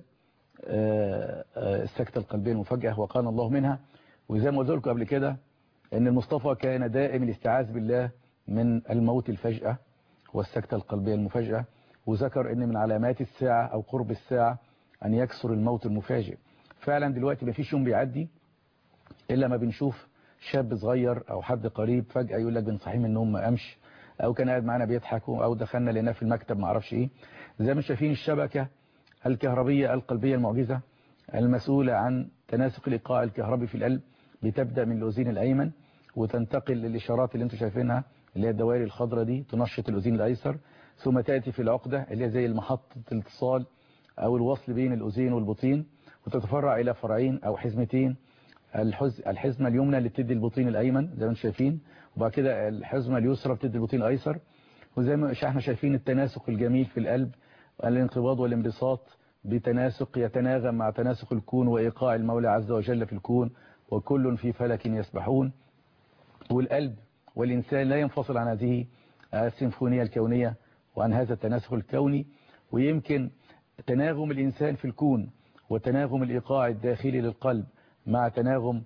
آه، آه، السكته القلبيه المفاجئه وقانا الله منها وزي ما قلت لكم قبل كده ان المصطفى كان دائم الاستعاذ بالله من الموت الفجأة والسكتة القلبية المفاجئة وذكر ان من علامات الساعة او قرب الساعة ان يكسر الموت المفاجئ فعلا دلوقتي ما فيش يوم بيعدي الا ما بنشوف شاب صغير او حد قريب فجأة يقول لك بنصحيه من النوم ما قامش او كان قاعد معانا بيضحك او دخلنا لقيناه في المكتب ما اعرفش ايه زي ما شايفين الشبكة الكهربية القلبية المعجزة المسؤولة عن تناسق الايقاع الكهربي في القلب بتبدأ من الأذين الأيمن وتنتقل للإشارات اللي انتم شايفينها اللي هي الدوائر الخضراء دي تنشط الأذين الأيسر ثم تأتي في العقدة اللي هي زي المحطة الاتصال أو الوصل بين الأذين والبطين وتتفرع إلى فرعين أو حزمتين الحز... الحزمة اليمنى اللي بتدي البطين الأيمن زي ما انتم شايفين وبعد كده الحزمة اليسرى بتدي البطين الأيسر وزي ما احنا شايفين التناسق الجميل في القلب الانقباض والانبساط بتناسق يتناغم مع تناسق الكون وإيقاع المولى عز وجل في الكون وكل في فلك يسبحون والقلب والإنسان لا ينفصل عن هذه السيمفونية الكونية وعن هذا التناسق الكوني ويمكن تناغم الإنسان في الكون وتناغم الإيقاع الداخلي للقلب مع تناغم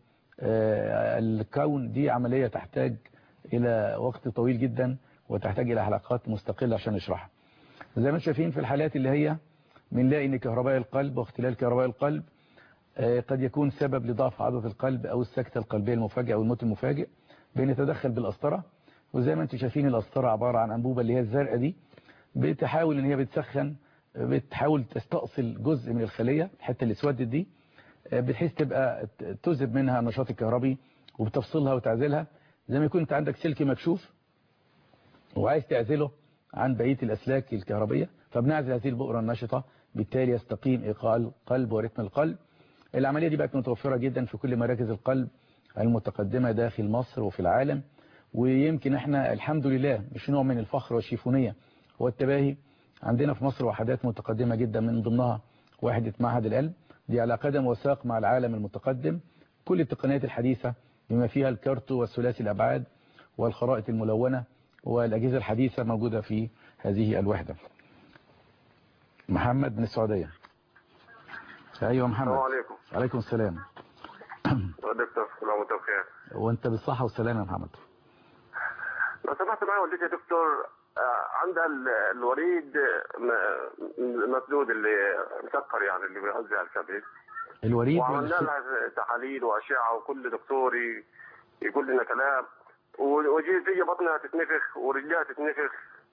الكون دي عملية تحتاج إلى وقت طويل جدا وتحتاج إلى حلقات مستقلة عشان نشرحها زي ما شايفين في الحالات اللي هي بنلاقي ان كهرباء القلب واختلال كهرباء القلب قد يكون سبب لضعف عضلة القلب او السكتة القلبية المفاجئة او الموت المفاجئ بنتدخل بالقسطرة وزي ما انتم شايفين القسطرة عبارة عن انبوبة اللي هي الزرقاء دي بتحاول ان هي بتسخن بتحاول تستأصل جزء من الخلية الحتة اللي اسودت دي بحيث تبقى تذهب منها النشاط الكهربي وبتفصلها وتعزلها زي ما يكون انت عندك سلك مكشوف وعايز تعزله عن بقية الأسلاك الكهربية فبنعزل هذه البؤرة النشطة بالتالي يستقيم إيقاع القلب ورتم القلب العملية دي بقت متوفرة جدا في كل مراكز القلب المتقدمة داخل مصر وفي العالم ويمكن احنا الحمد لله مش نوع من الفخر والشيفونية والتباهي عندنا في مصر وحدات متقدمة جدا من ضمنها وحدة معهد القلب دي على قدم وساق مع العالم المتقدم كل التقنيات الحديثة بما فيها الكارتو والثلاثي الأبعاد والخرائط الملونة والأجهزة الحديثة موجودة في هذه الوحدة محمد من السعودية أيوة محمد السلام عليكم عليكم السلام دكتور كل عام وانت بخير وانت بالصحة والسلامة يا محمد لو سمحت معي والدتي يا دكتور آه، عندها ال- الوريد م- مسدود اللي مسكر يعني اللي بيغذي على الكبد الوريد وعملنا والس- لها تحاليل واشعه وكل دكتور ي- يقول لنا كلام و- وجي تيجي بطنها تتنفخ ورجلها تتنفخ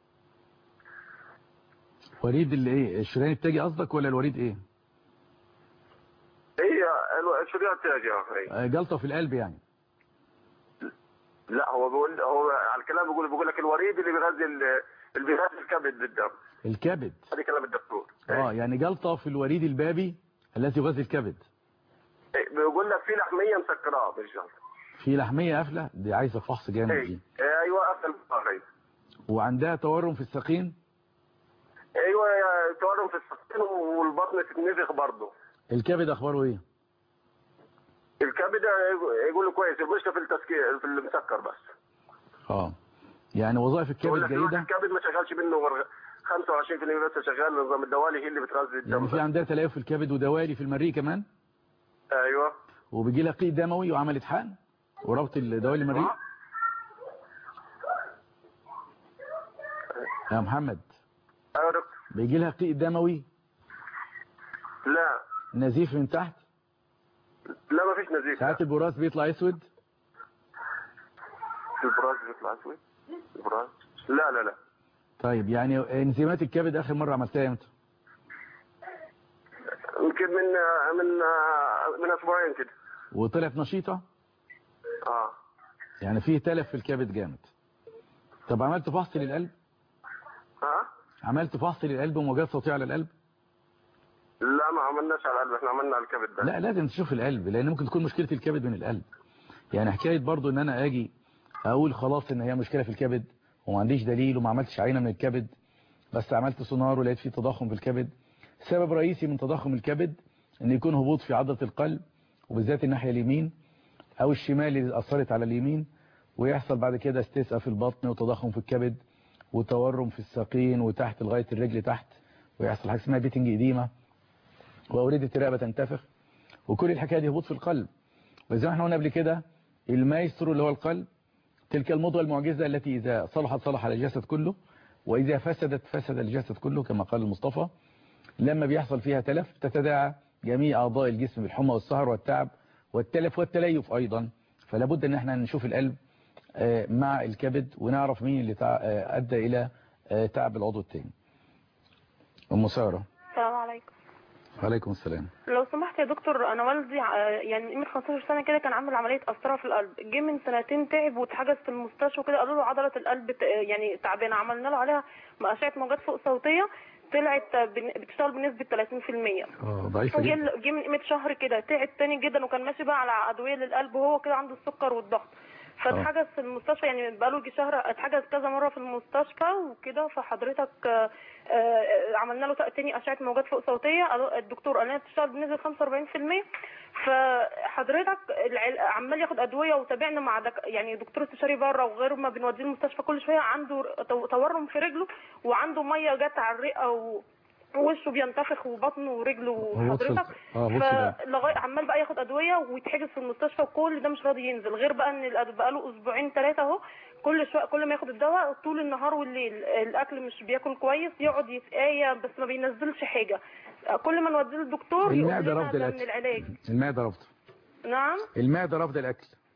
وريد اللي ايه الشريان التاجي قصدك ولا الوريد ايه هي الو- الشريان تاجي آه، جلطة في القلب يعني لا هو بيقول هو على الكلام بيقول بيقول لك الوريد اللي بيغذي ال- اللي بيغذي الكبد بالدم الكبد هذا كلام الدكتور اه يعني جلطة في الوريد البابي الذي يغذي الكبد إيه، بيقول لك في لحميه مسكراه بالجلد في لحمية قافلة دي عايزة فحص جامد إيه، دي ايوه قفل البخاري وعندها تورم في الساقين ايوه يا تورم في السكين والبطن تتنفخ برضه الكبد اخباره ايه الكبد يقول له كويس المشكله في التسكير في المسكر بس اه يعني وظائف يقول الكبد لك جيدة الكبد ما شغالش منه غير 25% بس شغال النظام الدوالي هي اللي بتغذي الدم يعني في بس. عندها تليف في الكبد ودوالي في المريء كمان ايوه وبيجي لها قيء دموي وعملت حقن وربط الدوالي المريء يا محمد ايوه يا دكتور بيجي لها قيء دموي لا نزيف من تحت لا ما فيش نزيف ساعات البراز بيطلع اسود البراز بيطلع اسود البراز لا لا لا طيب يعني انزيمات الكبد اخر مرة عملتها امتى يمكن من من من اسبوعين كده وطلعت نشيطة اه يعني فيه تلف في الكبد جامد طب عملت فحص للقلب ها عملت فحص للقلب وموجات صوتية على القلب لا ما عملناش على القلب احنا عملنا على الكبد بس لا لازم تشوف القلب لان ممكن تكون مشكلة الكبد من القلب يعني حكاية برضو ان انا اجي اقول خلاص ان هي مشكلة في الكبد وما عنديش دليل وما عملتش عينة من الكبد بس عملت سونار ولقيت فيه تضخم في الكبد سبب رئيسي من تضخم الكبد ان يكون هبوط في عضلة القلب وبالذات الناحية اليمين او الشمال اللي اثرت على اليمين ويحصل بعد كده استسقاء في البطن وتضخم في الكبد وتورم في الساقين وتحت لغاية الرجل تحت ويحصل حاجة اسمها بيتنج إديمة وأوردة الرقبة تنتفخ وكل الحكاية دي هبوط في القلب وزي ما احنا قلنا قبل كده المايسترو اللي هو القلب تلك المضغة المعجزة التي إذا صلحت صلح على الجسد كله وإذا فسدت فسد الجسد كله كما قال المصطفى لما بيحصل فيها تلف تتداعى جميع أعضاء الجسم بالحمى والسهر والتعب والتلف والتليف أيضا فلا بد ان احنا نشوف القلب آه، مع الكبد ونعرف مين اللي تع- آه، أدى إلى آه، تعب العضو التاني أم سارة السلام عليكم وعليكم السلام لو سمحت يا دكتور انا والدي ع- يعني من 15 سنه كده كان عامل عمليه قسطره في القلب جه من سنتين تعب واتحجز في المستشفى وكده قالوا له عضله القلب ت- يعني تعبانه عملنا له عليها اشعه موجات فوق صوتيه طلعت بن- بتشتغل بنسبه 30% اه ضعيفة جدا جه جه من قيمه شهر كده تعب تاني جدا وكان ماشي بقى على ادويه للقلب وهو كده عنده السكر والضغط فاتحجز في المستشفى يعني بقاله يجي شهر اتحجز كذا مره في المستشفى وكده فحضرتك آه، آه، عملنا له تاني اشعه موجات فوق صوتيه قالوا- الدكتور قال لنا بتشتغل بنسبه 45% فحضرتك العل- عمال ياخد ادويه وتابعنا مع دك... يعني دكتور استشاري بره وغير ما بنوديه المستشفى كل شويه عنده تو- تورم في رجله وعنده ميه جت على الرئه و... وشه بينتفخ وبطنه ورجله هو وصل- وحضرتك اه بص ده فلغايه عمال بقى ياخد ادويه ويتحجز في المستشفى وكل ده مش راضي ينزل غير بقى ان الأد- بقى له اسبوعين ثلاثه اهو كل شويه كل ما ياخد الدواء طول النهار والليل الاكل مش بياكل كويس يقعد يتقايا بس ما بينزلش حاجه كل ما نوديه للدكتور يقول المعدة لنا رافضة ده من الأكل العلاج المعدة رافضة نعم المعدة رافضة الأكل آه، رفض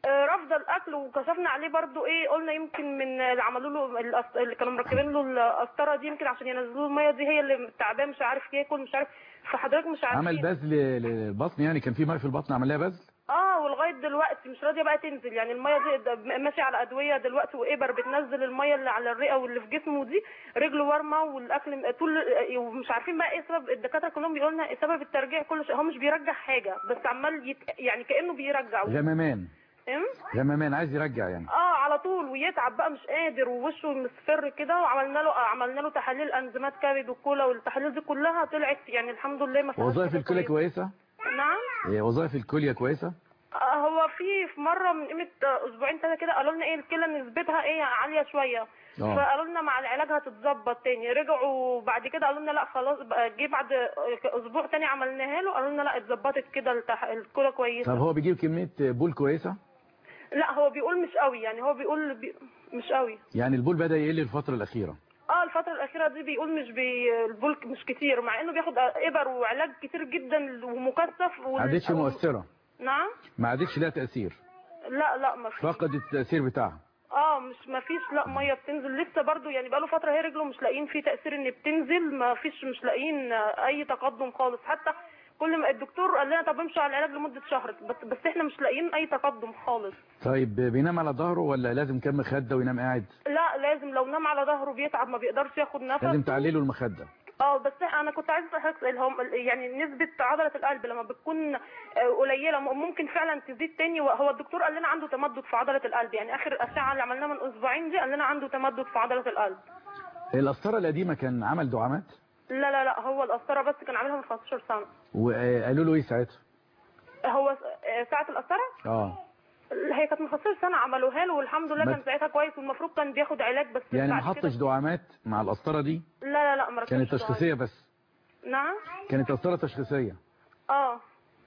افضل اكل وكشفنا عليه برضو ايه قلنا يمكن من اللي عملوا له الأس- اللي كانوا مركبين له القسطره دي يمكن عشان ينزلوا له الميه دي هي اللي تعبان مش عارف ياكل مش عارف فحضرتك مش عارفين عمل بذل للبطن يعني كان في ميه في البطن عمل لها بذل اه ولغايه دلوقتي مش راضيه بقى تنزل يعني الميه دي ده ماشي على ادويه دلوقتي وابر بتنزل الميه اللي على الرئه واللي في جسمه دي رجله ورمه والاكل م- طول ومش عارفين بقى ايه سبب الدكاتره كلهم بيقولوا لنا إيه سبب الترجيع كل شيء هو مش بيرجع حاجه بس عمال يت... يعني كانه بيرجع غمامان فاهم غمامان عايز يرجع يعني اه على طول ويتعب بقى مش قادر ووشه مصفر كده وعملنا له عملنا له تحاليل انزيمات كبد وكلى والتحاليل دي كلها طلعت يعني الحمد لله ما فيهاش وظائف حاجة الكلى كويسة. كويسه نعم إيه، وظائف الكليه كويسه آه، هو في في مره من قيمه آه، اسبوعين ثلاثه كده قالوا لنا ايه الكلى نسبتها ايه عاليه شويه آه. فقالوا لنا مع العلاج هتتظبط تاني رجعوا بعد كده قالوا لنا لا خلاص بقى جه بعد آه، اسبوع تاني عملناها له قالوا لنا لا اتظبطت كده التح... الكلى كويسه طب هو بيجيب كميه بول كويسه لا هو بيقول مش قوي يعني هو بيقول بي... مش قوي يعني البول بدا يقل الفتره الاخيره اه الفترة الأخيرة دي بيقول مش بي البولك مش كتير مع إنه بياخد إبر وعلاج كتير جدا ومكثف ما وال- عادتش مؤثره نعم ما عادتش لها تاثير لا لا ما فيش فقدت التاثير بتاعها اه مش ما فيش لا ميه بتنزل لسه برضو يعني بقاله فتره هي رجله مش لاقيين فيه تاثير ان بتنزل ما فيش مش لاقيين آه، اي تقدم خالص حتى كل ما الدكتور قال لنا طب امشوا على العلاج لمده شهر بس بس احنا مش لاقيين اي تقدم خالص طيب بينام على ظهره ولا لازم كم مخده وينام قاعد لا لازم لو نام على ظهره بيتعب ما بيقدرش ياخد نفس لازم تعليله المخده اه بس انا كنت عايزه اسالك سؤال هم يعني نسبه عضله القلب لما بتكون آه، قليله ممكن فعلا تزيد تاني هو الدكتور قال لنا عنده تمدد في عضله القلب يعني اخر اشعه اللي عملناها من اسبوعين دي قال لنا عنده تمدد في عضله القلب القسطره القديمه كان عمل دعامات لا لا لا هو القسطره بس كان عاملها من 15 سنه وقالوا له ايه ساعتها هو س- آه، ساعه القسطره اه هي كانت من 15 سنه عملوها له والحمد لله ما- كان ساعتها كويس والمفروض كان بياخد علاج بس يعني ما بعد كده- حطش دعامات مع القسطره دي لا لا لا ما ركبش كانت دعاء. تشخيصيه بس نعم كانت قسطره تشخيصيه اه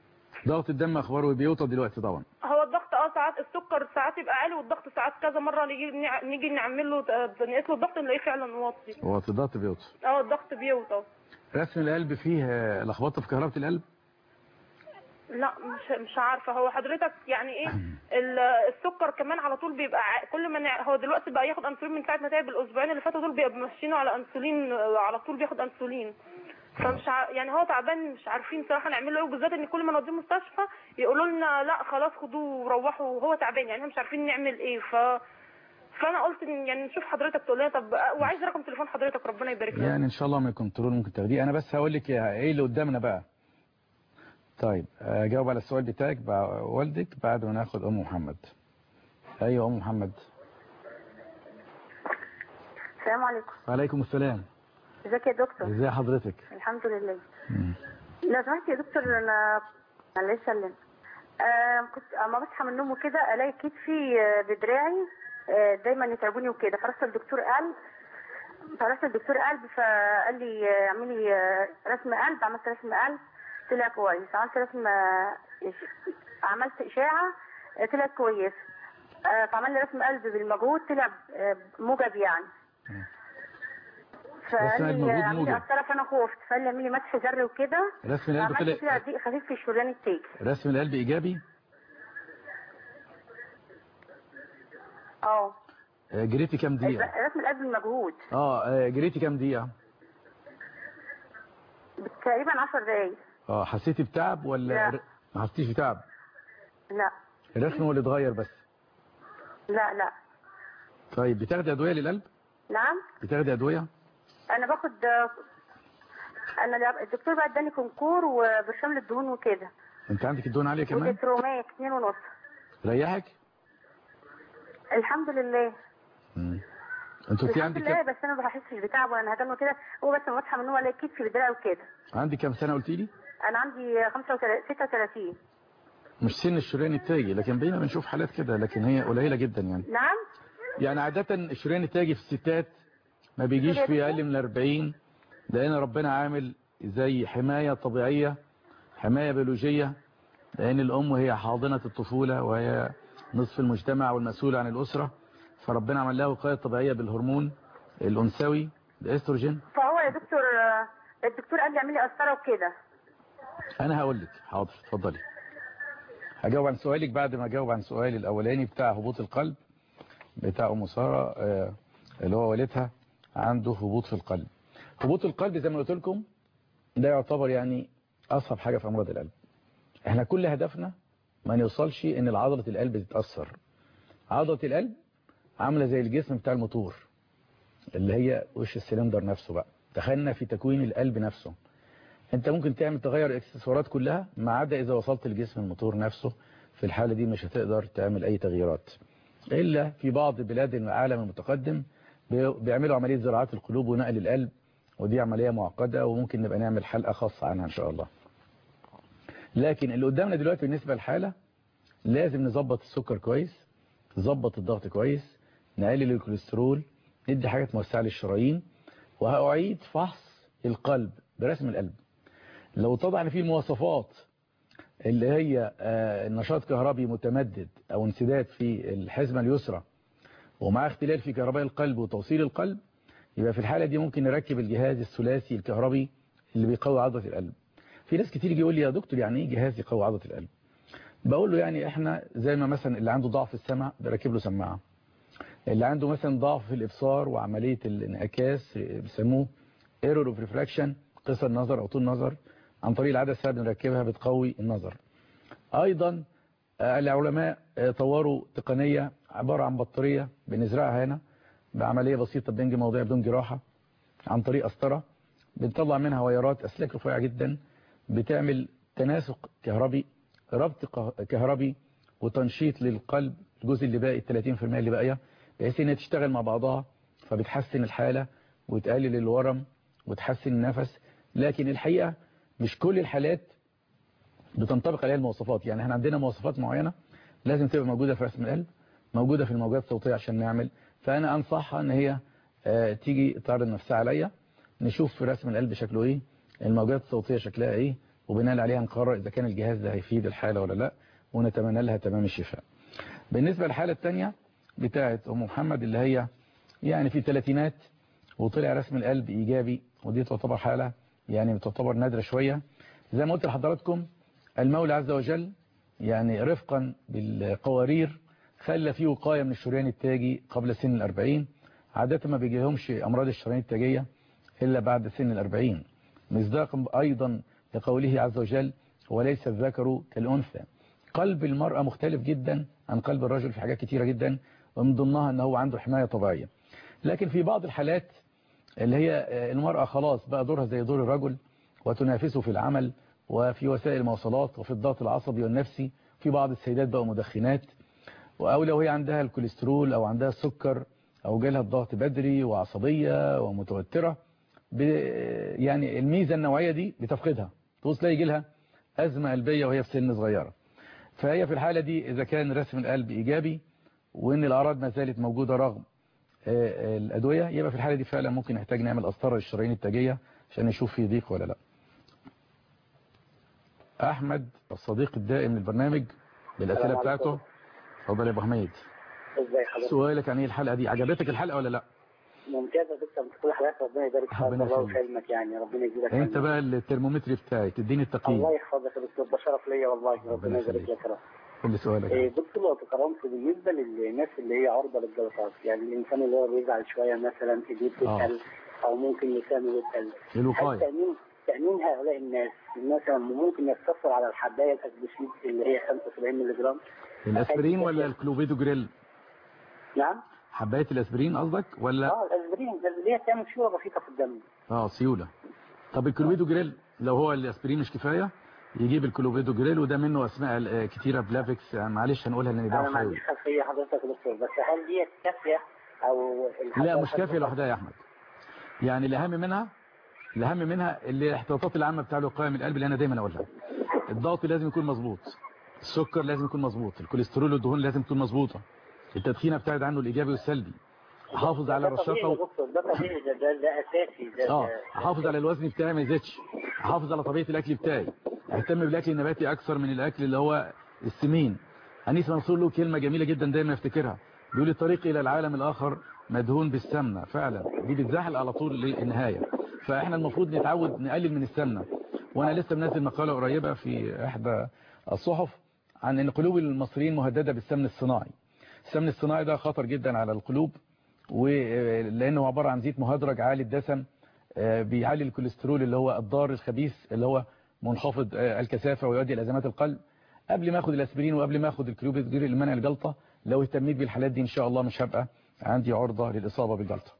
ضغط الدم اخباره بيوطى دلوقتي طبعا هو الضغط اه ساعات السكر ساعات يبقى عالي والضغط ساعات كذا مره نيجي نع- نيجي نعمل له آه، نقيس له الضغط نلاقيه فعلا واطي هو الضغط بيوطى اه الضغط بيوطى رسم القلب فيه آه، لخبطه في كهربه القلب لا مش مش عارفه هو حضرتك يعني ايه ال- السكر كمان على طول بيبقى ع- كل ما نع- هو دلوقتي بقى ياخد انسولين من ساعه ما تعب الاسبوعين اللي فاتوا دول بيبقى ماشيينه على انسولين آه، على طول بياخد انسولين فمش ع... يعني هو تعبان مش عارفين صراحه نعمل له ايه وبالذات ان كل ما نوديه مستشفى يقولوا لنا لا خلاص خدوه وروحوا وهو تعبان يعني احنا مش عارفين نعمل ايه ف فانا قلت إن يعني نشوف حضرتك تقول لنا طب وعايز رقم تليفون حضرتك ربنا يبارك لك يعني ان شاء الله من الكنترول ممكن تاخديه انا بس هقول لك ايه اللي قدامنا بقى طيب اجاوب على السؤال بتاعك بقى والدك بعد ما ناخد ام محمد ايوه ام محمد السلام عليكم وعليكم السلام ازيك يا دكتور ازي حضرتك الحمد لله مم. لو سمحت يا دكتور انا الله يسلم آه كنت اما بصحى من النوم وكده الاقي كتفي آه، بدراعي آه، دايما يتعبوني وكده فرحت الدكتور قلب فرحت الدكتور قلب فقال لي آه، اعملي آه، رسم قلب عملت رسم قلب طلع كويس عملت رسم آه، إش- عملت اشاعه آه، طلعت كويس آه، فعمل لي رسم قلب بالمجهود طلع آه، موجب يعني رسم فقال قلب لي مجهود اعملي موجب. قسطره فانا خفت فقال لي اعملي مسح ذري وكده رسم القلب عملت طلع فيها ضيق خفيف في الشريان التاجي رسم القلب ايجابي اه آه، جريتي كام دقيقه رسم القلب المجهود اه آه، جريتي كام دقيقه تقريبا 10 دقايق اه حسيتي بتعب ولا لا. ر- ما حسيتيش بتعب لا الرسم هو اللي اتغير بس لا لا طيب بتاخدي ادويه للقلب نعم بتاخدي ادويه انا باخد انا لا- الدكتور بقى اداني كونكور وبرشام للدهون وكده انت عندك الدهون عاليه كمان وديترومات اتنين ونص ريحك الحمد لله مم. انتوا في الحمد عندك لله كام بس انا ما بحسش بتعب ولا هدم وكده هو بس لما بصحى من النوم الاقي كتفي بدراعي وكده عندك كام سنه قلتي لي انا عندي 35 36 مش سن الشريان التاجي لكن بقينا بنشوف حالات كده لكن هي قليله جدا يعني نعم يعني عاده الشريان التاجي في الستات ما بيجيش في اقل من 40 لان ربنا عامل زي حمايه طبيعيه حمايه بيولوجيه لان الام هي حاضنه الطفوله وهي نصف المجتمع والمسؤوله عن الاسره فربنا عمل لها وقايه طبيعيه بالهرمون الانثوي الاستروجين فهو يا دكتور الدكتور قال لي اعملي قسطره وكده انا هقول لك حاضر اتفضلي هجاوب عن سؤالك بعد ما اجاوب عن سؤالي الاولاني بتاع هبوط القلب بتاع ام ساره آه، اللي هو والدها عنده هبوط في القلب هبوط القلب زي ما قلت لكم ده يعتبر يعني اصعب حاجه في امراض القلب احنا كل هدفنا ما نوصلش ان عضله القلب تتاثر عضله القلب عامله زي الجسم بتاع الموتور اللي هي وش السلندر نفسه بقى دخلنا في تكوين القلب نفسه انت ممكن تعمل تغير الاكسسوارات كلها ما عدا اذا وصلت لجسم الموتور نفسه في الحالة دي مش هتقدر تعمل اي تغييرات الا في بعض بلاد العالم المتقدم بي- بيعملوا عملية زراعة القلوب ونقل القلب ودي عملية معقدة وممكن نبقى نعمل حلقة خاصة عنها ان شاء الله لكن اللي قدامنا دلوقتي بالنسبة للحالة لازم نظبط السكر كويس نظبط الضغط كويس نقلل الكوليسترول ندي حاجات موسعة للشرايين وهأعيد فحص القلب برسم القلب لو طبعا في مواصفات اللي هي آه، نشاط كهربي متمدد او انسداد في الحزمة اليسرى ومع اختلال في كهرباء القلب وتوصيل القلب يبقى في الحالة دي ممكن نركب الجهاز الثلاثي الكهربي اللي بيقوي عضلة القلب في ناس كتير يجي يقول لي يا دكتور يعني ايه جهاز يقوي عضلة القلب بقول له يعني احنا زي ما مثلا اللي عنده ضعف في السمع بركب له سماعة اللي عنده مثلا ضعف في الابصار وعملية الانعكاس بيسموه ايرور اوف ريفراكشن قصر نظر او طول نظر عن طريق العدسة بنركبها بتقوي النظر ايضا آه، العلماء آه، طوروا تقنية عبارة عن بطارية بنزرعها هنا بعملية بسيطة بنج موضعي بدون جراحة عن طريق قسطرة بنطلع منها ويرات أسلاك رفيعة جدا بتعمل تناسق كهربي ربط ق- كهربي وتنشيط للقلب الجزء اللي باقي 30% اللي باقيه بحيث انها تشتغل مع بعضها فبتحسن الحالة وتقلل الورم وتحسن النفس لكن الحقيقة مش كل الحالات بتنطبق عليها المواصفات يعني احنا عندنا مواصفات معينة لازم تبقى موجودة في رسم القلب موجودة في الموجات الصوتية عشان نعمل فأنا أنصحها ان هي آه، تيجي تعرض نفسها عليا نشوف في رسم القلب شكله ايه الموجات الصوتية شكلها ايه وبناء عليها نقرر اذا كان الجهاز ده هيفيد الحالة ولا لا ونتمنى لها تمام الشفاء بالنسبة للحالة الثانية بتاعت ام محمد اللي هي يعني في ثلاثينات وطلع رسم القلب ايجابي ودي تعتبر حالة يعني تعتبر نادرة شوية زي ما قلت لحضراتكم المولى عز وجل يعني رفقا بالقوارير خلى فيه وقاية من الشريان التاجي قبل سن الأربعين عادة ما بيجيهمش أمراض الشرايين التاجية إلا بعد سن الأربعين مصداقا أيضا لقوله عز وجل وليس الذكر كالأنثى قلب المرأة مختلف جدا عن قلب الرجل في حاجات كتيرة جدا ومن ضمنها أنه عنده حماية طبيعية لكن في بعض الحالات اللي هي المرأة خلاص بقى دورها زي دور الرجل وتنافسه في العمل وفي وسائل المواصلات وفي الضغط العصبي والنفسي في بعض السيدات بقوا مدخنات أو لو هي عندها الكوليسترول أو عندها السكر أو جالها الضغط بدري وعصبية ومتوترة يعني الميزة النوعية دي بتفقدها توصل يجي لها أزمة قلبية وهي في سن صغيرة فهي في الحالة دي إذا كان رسم القلب إيجابي وإن الأعراض ما زالت موجودة رغم الأدوية يبقى في الحالة دي فعلا ممكن نحتاج نعمل قسطرة للشرايين التاجية عشان نشوف في ضيق ولا لا أحمد الصديق الدائم للبرنامج بالأسئلة بتاعته اتفضل يا أبو حميد ازاي حضرتك سؤالك عن ايه الحلقة دي عجبتك الحلقة ولا لا ممتازه دكتور من كل حضرتك ربنا يبارك فيك ربنا الله يخليك. ويسلمك يعني ربنا يجزيك انت خير. بقى الترمومتر بتاعي تديني التقييم الله يحفظك يا دكتور ده شرف ليا والله ربنا ربنا يبارك يخليك. لك يا رب كل سؤالك إيه، دكتور لو تكرمت بالنسبه للناس اللي هي عرضه للجلطات يعني الانسان اللي هو بيزعل شويه مثلا ايديه بتتقل او ممكن لسانه يتقل هل الوقاية تامين تامين هؤلاء الناس مثلا ممكن يقتصر على الحبايه الاسبسيد اللي هي 75 مللي جرام الاسبرين ولا الكلوفيدو جريل نعم حباية الاسبرين قصدك ولا اه الاسبرين اللي هي بتعمل سيوله بسيطه في الدم اه سيولة طب الكلوفيدو جريل لو هو الاسبرين مش كفاية يجيب الكلوفيدو جريل وده منه اسماء آه، كتيرة بلافكس يعني معلش هنقولها لان ده انا ما حيوي عنديش خلفيه حضرتك يا دكتور بس هل دي كافيه او لا الحباية مش كافية لوحدها يا احمد يعني الاهم منها الاهم منها اللي الاحتياطات العامة بتاع الوقاية من القلب اللي انا دايما اقولها الضغط لازم يكون مظبوط السكر لازم يكون مظبوط الكوليسترول والدهون لازم تكون مظبوطة التدخين ابتعد عنه الايجابي والسلبي احافظ على ده طبيعي الرشاقة يا دكتور ده طبيعي ده ده, ده اساسي ده, اه ده احافظ على الوزن بتاعي ما يزيدش احافظ على طبيعه الاكل بتاعي اهتم بالاكل النباتي اكثر من الاكل اللي هو السمين انيس منصور له كلمه جميله جدا دايما افتكرها بيقول الطريق الى العالم الاخر مدهون بالسمنه فعلا دي بتزحل على طول للنهايه فاحنا المفروض نتعود نقلل من السمنه وانا لسه منزل مقاله قريبه في احدى الصحف عن ان قلوب المصريين مهددة بالسمن الصناعي السمن الصناعي ده خطر جدا على القلوب ولانه عبارة عن زيت مهدرج عالي الدسم آه، بيعلي الكوليسترول اللي هو الضار الخبيث اللي هو منخفض آه، الكثافة ويؤدي الى ازمات القلب قبل ما اخد الاسبرين وقبل ما اخد الكلوبيدجير لمنع الجلطة لو اهتميت بالحالات دي ان شاء الله مش هبقى عندي عرضة للاصابة بالجلطة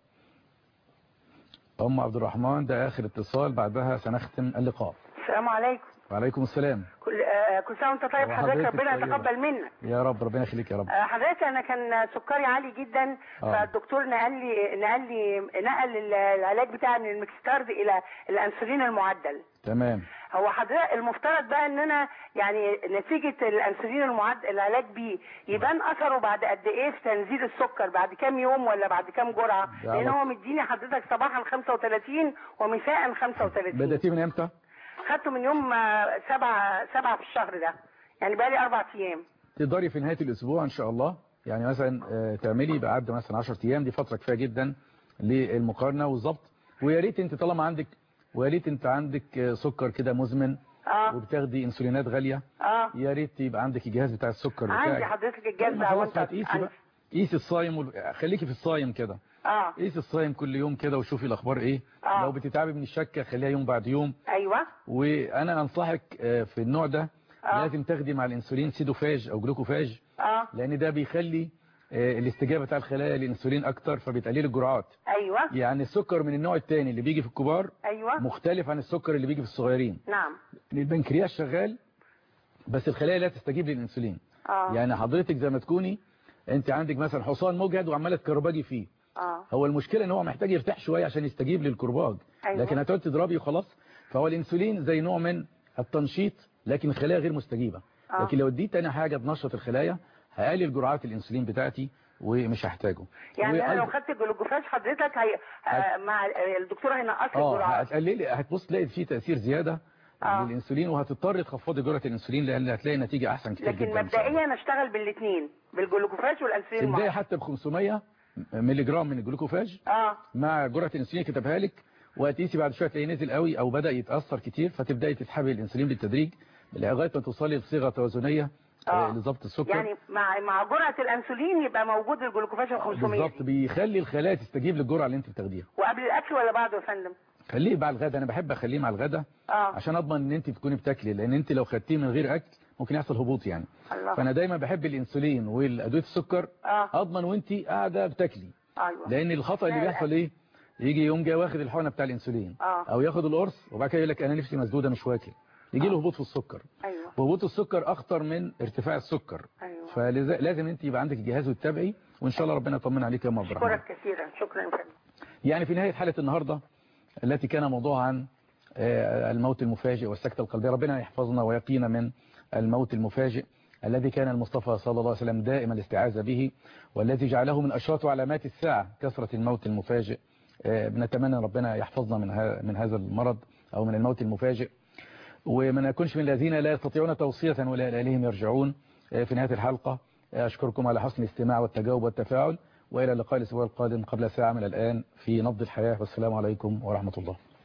ام عبد الرحمن ده اخر اتصال بعدها سنختم اللقاء السلام عليكم وعليكم السلام كل آه كل سنه وانت طيب حضرتك وحضرتك ربنا طيبة. يتقبل منك يا رب ربنا يخليك يا رب آه حضرتك انا كان سكري عالي جدا آه. فالدكتور نقل لي نقل لي نقل ال- العلاج بتاع من المكستارد الى الانسولين المعدل تمام هو حضرتك المفترض بقى ان انا يعني نتيجه الانسولين المعدل العلاج بيه يبان اثره بعد قد ايه في تنزيل السكر بعد كام يوم ولا بعد كام جرعه ده لان على- هو مديني حضرتك صباحا 35 ومساء 35 بدأتي من امتى خدته من يوم آه، سبعة سبعة في الشهر ده يعني بقالي أربع أيام تقدري في نهاية الأسبوع إن شاء الله يعني مثلا آه، تعملي بعد مثلا 10 أيام دي فترة كفاية جدا للمقارنة والظبط ويا ريت أنت طالما عندك ويا ريت أنت عندك آه، سكر كده مزمن اه وبتاخدي انسولينات غالية اه يا ريت يبقى عندك الجهاز بتاع السكر عندي بتاعك حضرتك الجهاز ما ده خلاص وانت هتقيسي عندي. بقى قيسي الصايم وال... خليكي في الصايم كده اه قيسي الصايم كل يوم كده وشوفي الأخبار إيه آه. لو بتتعبي من الشكة خليها يوم بعد يوم ايوه وانا انصحك آه، في النوع ده آه. لازم تاخدي مع الانسولين سيدوفاج او جلوكوفاج اه لان ده بيخلي آه، الاستجابه بتاع الخلايا للانسولين اكتر فبتقلل الجرعات ايوه يعني السكر من النوع الثاني اللي بيجي في الكبار ايوه مختلف عن السكر اللي بيجي في الصغيرين نعم البنكرياس شغال بس الخلايا لا تستجيب للانسولين اه يعني حضرتك زي ما تكوني انت عندك مثلا حصان مجهد وعماله تكربجي فيه اه هو المشكله ان هو محتاج يرتاح شويه عشان يستجيب للكرباج أيوة. لكن هتقعد تضربي وخلاص فهو الانسولين زي نوع من التنشيط لكن الخلايا غير مستجيبه آه. لكن لو اديت تاني حاجه تنشط الخلايا هقلل جرعات الانسولين بتاعتي ومش هحتاجه يعني انا لو وأيضا- خدت الجلوكوفاج حضرتك هي آه مع الدكتور هينقص لي اه الجرعات هتقللي هتبص تلاقي فيه تاثير زياده آه. للانسولين وهتضطري تخفضي جرعه الانسولين لان هتلاقي نتيجه احسن كتير لكن جدا إن شاء الله. مبدئيا اشتغل بالاثنين بالجلوكوفاج والانسولين تبداي المعدل حتى ب 500 مللي جرام من الجلوكوفاج اه مع جرعه الانسولين اللي كتبها لك وهتقيسي بعد شويه تلاقيه نزل قوي او بدا يتاثر كتير فتبداي تسحبي الانسولين بالتدريج لغايه ما توصلي لصيغه توازنيه آه. آه، لضبط السكر يعني مع مع جرعه الانسولين يبقى موجود الجلوكوفاج ال 500 بالظبط بيخلي الخلايا تستجيب للجرعه اللي انت بتاخديها وقبل الاكل ولا بعده يا فندم خليه مع الغدا انا بحب اخليه مع الغدا اه عشان اضمن ان انت تكوني بتاكلي لان انت لو خدتيه من غير اكل ممكن يحصل هبوط يعني الله فانا دايما بحب الانسولين والادويه السكر اه اضمن وانت قاعده بتاكلي ايوه لان الخطا اللي لا، لا. بيحصل ايه يجي يوم جاي واخد الحقنه بتاع الانسولين اه او ياخد القرص وبعد كده يقول لك انا نفسي مسدوده مش واكل يجي له هبوط في السكر ايوه وهبوط السكر اخطر من ارتفاع السكر ايوه فلازم انت يبقى عندك الجهاز وتتابعي وان شاء الله ربنا يطمن عليك يا ام عبد الرحمن اشكرك كثيرا شكرا يا فندم يعني في نهايه حلقه النهارده التي كان موضوعها عن آه، الموت المفاجئ والسكته القلبيه ربنا يحفظنا ويقينا من الموت المفاجئ الذي كان المصطفى صلى الله عليه وسلم دائما الاستعاذة به والذي جعله من أشراط علامات الساعة كثرة الموت المفاجئ آه، بنتمنى ربنا يحفظنا من ها- من هذا المرض أو من الموت المفاجئ وما نكونش من الذين لا يستطيعون توصية ولا إلى إليهم يرجعون آه، في نهاية الحلقة آه، أشكركم على حسن الاستماع والتجاوب والتفاعل وإلى اللقاء الأسبوع القادم قبل ساعة من الآن في نبض الحياة والسلام عليكم ورحمة الله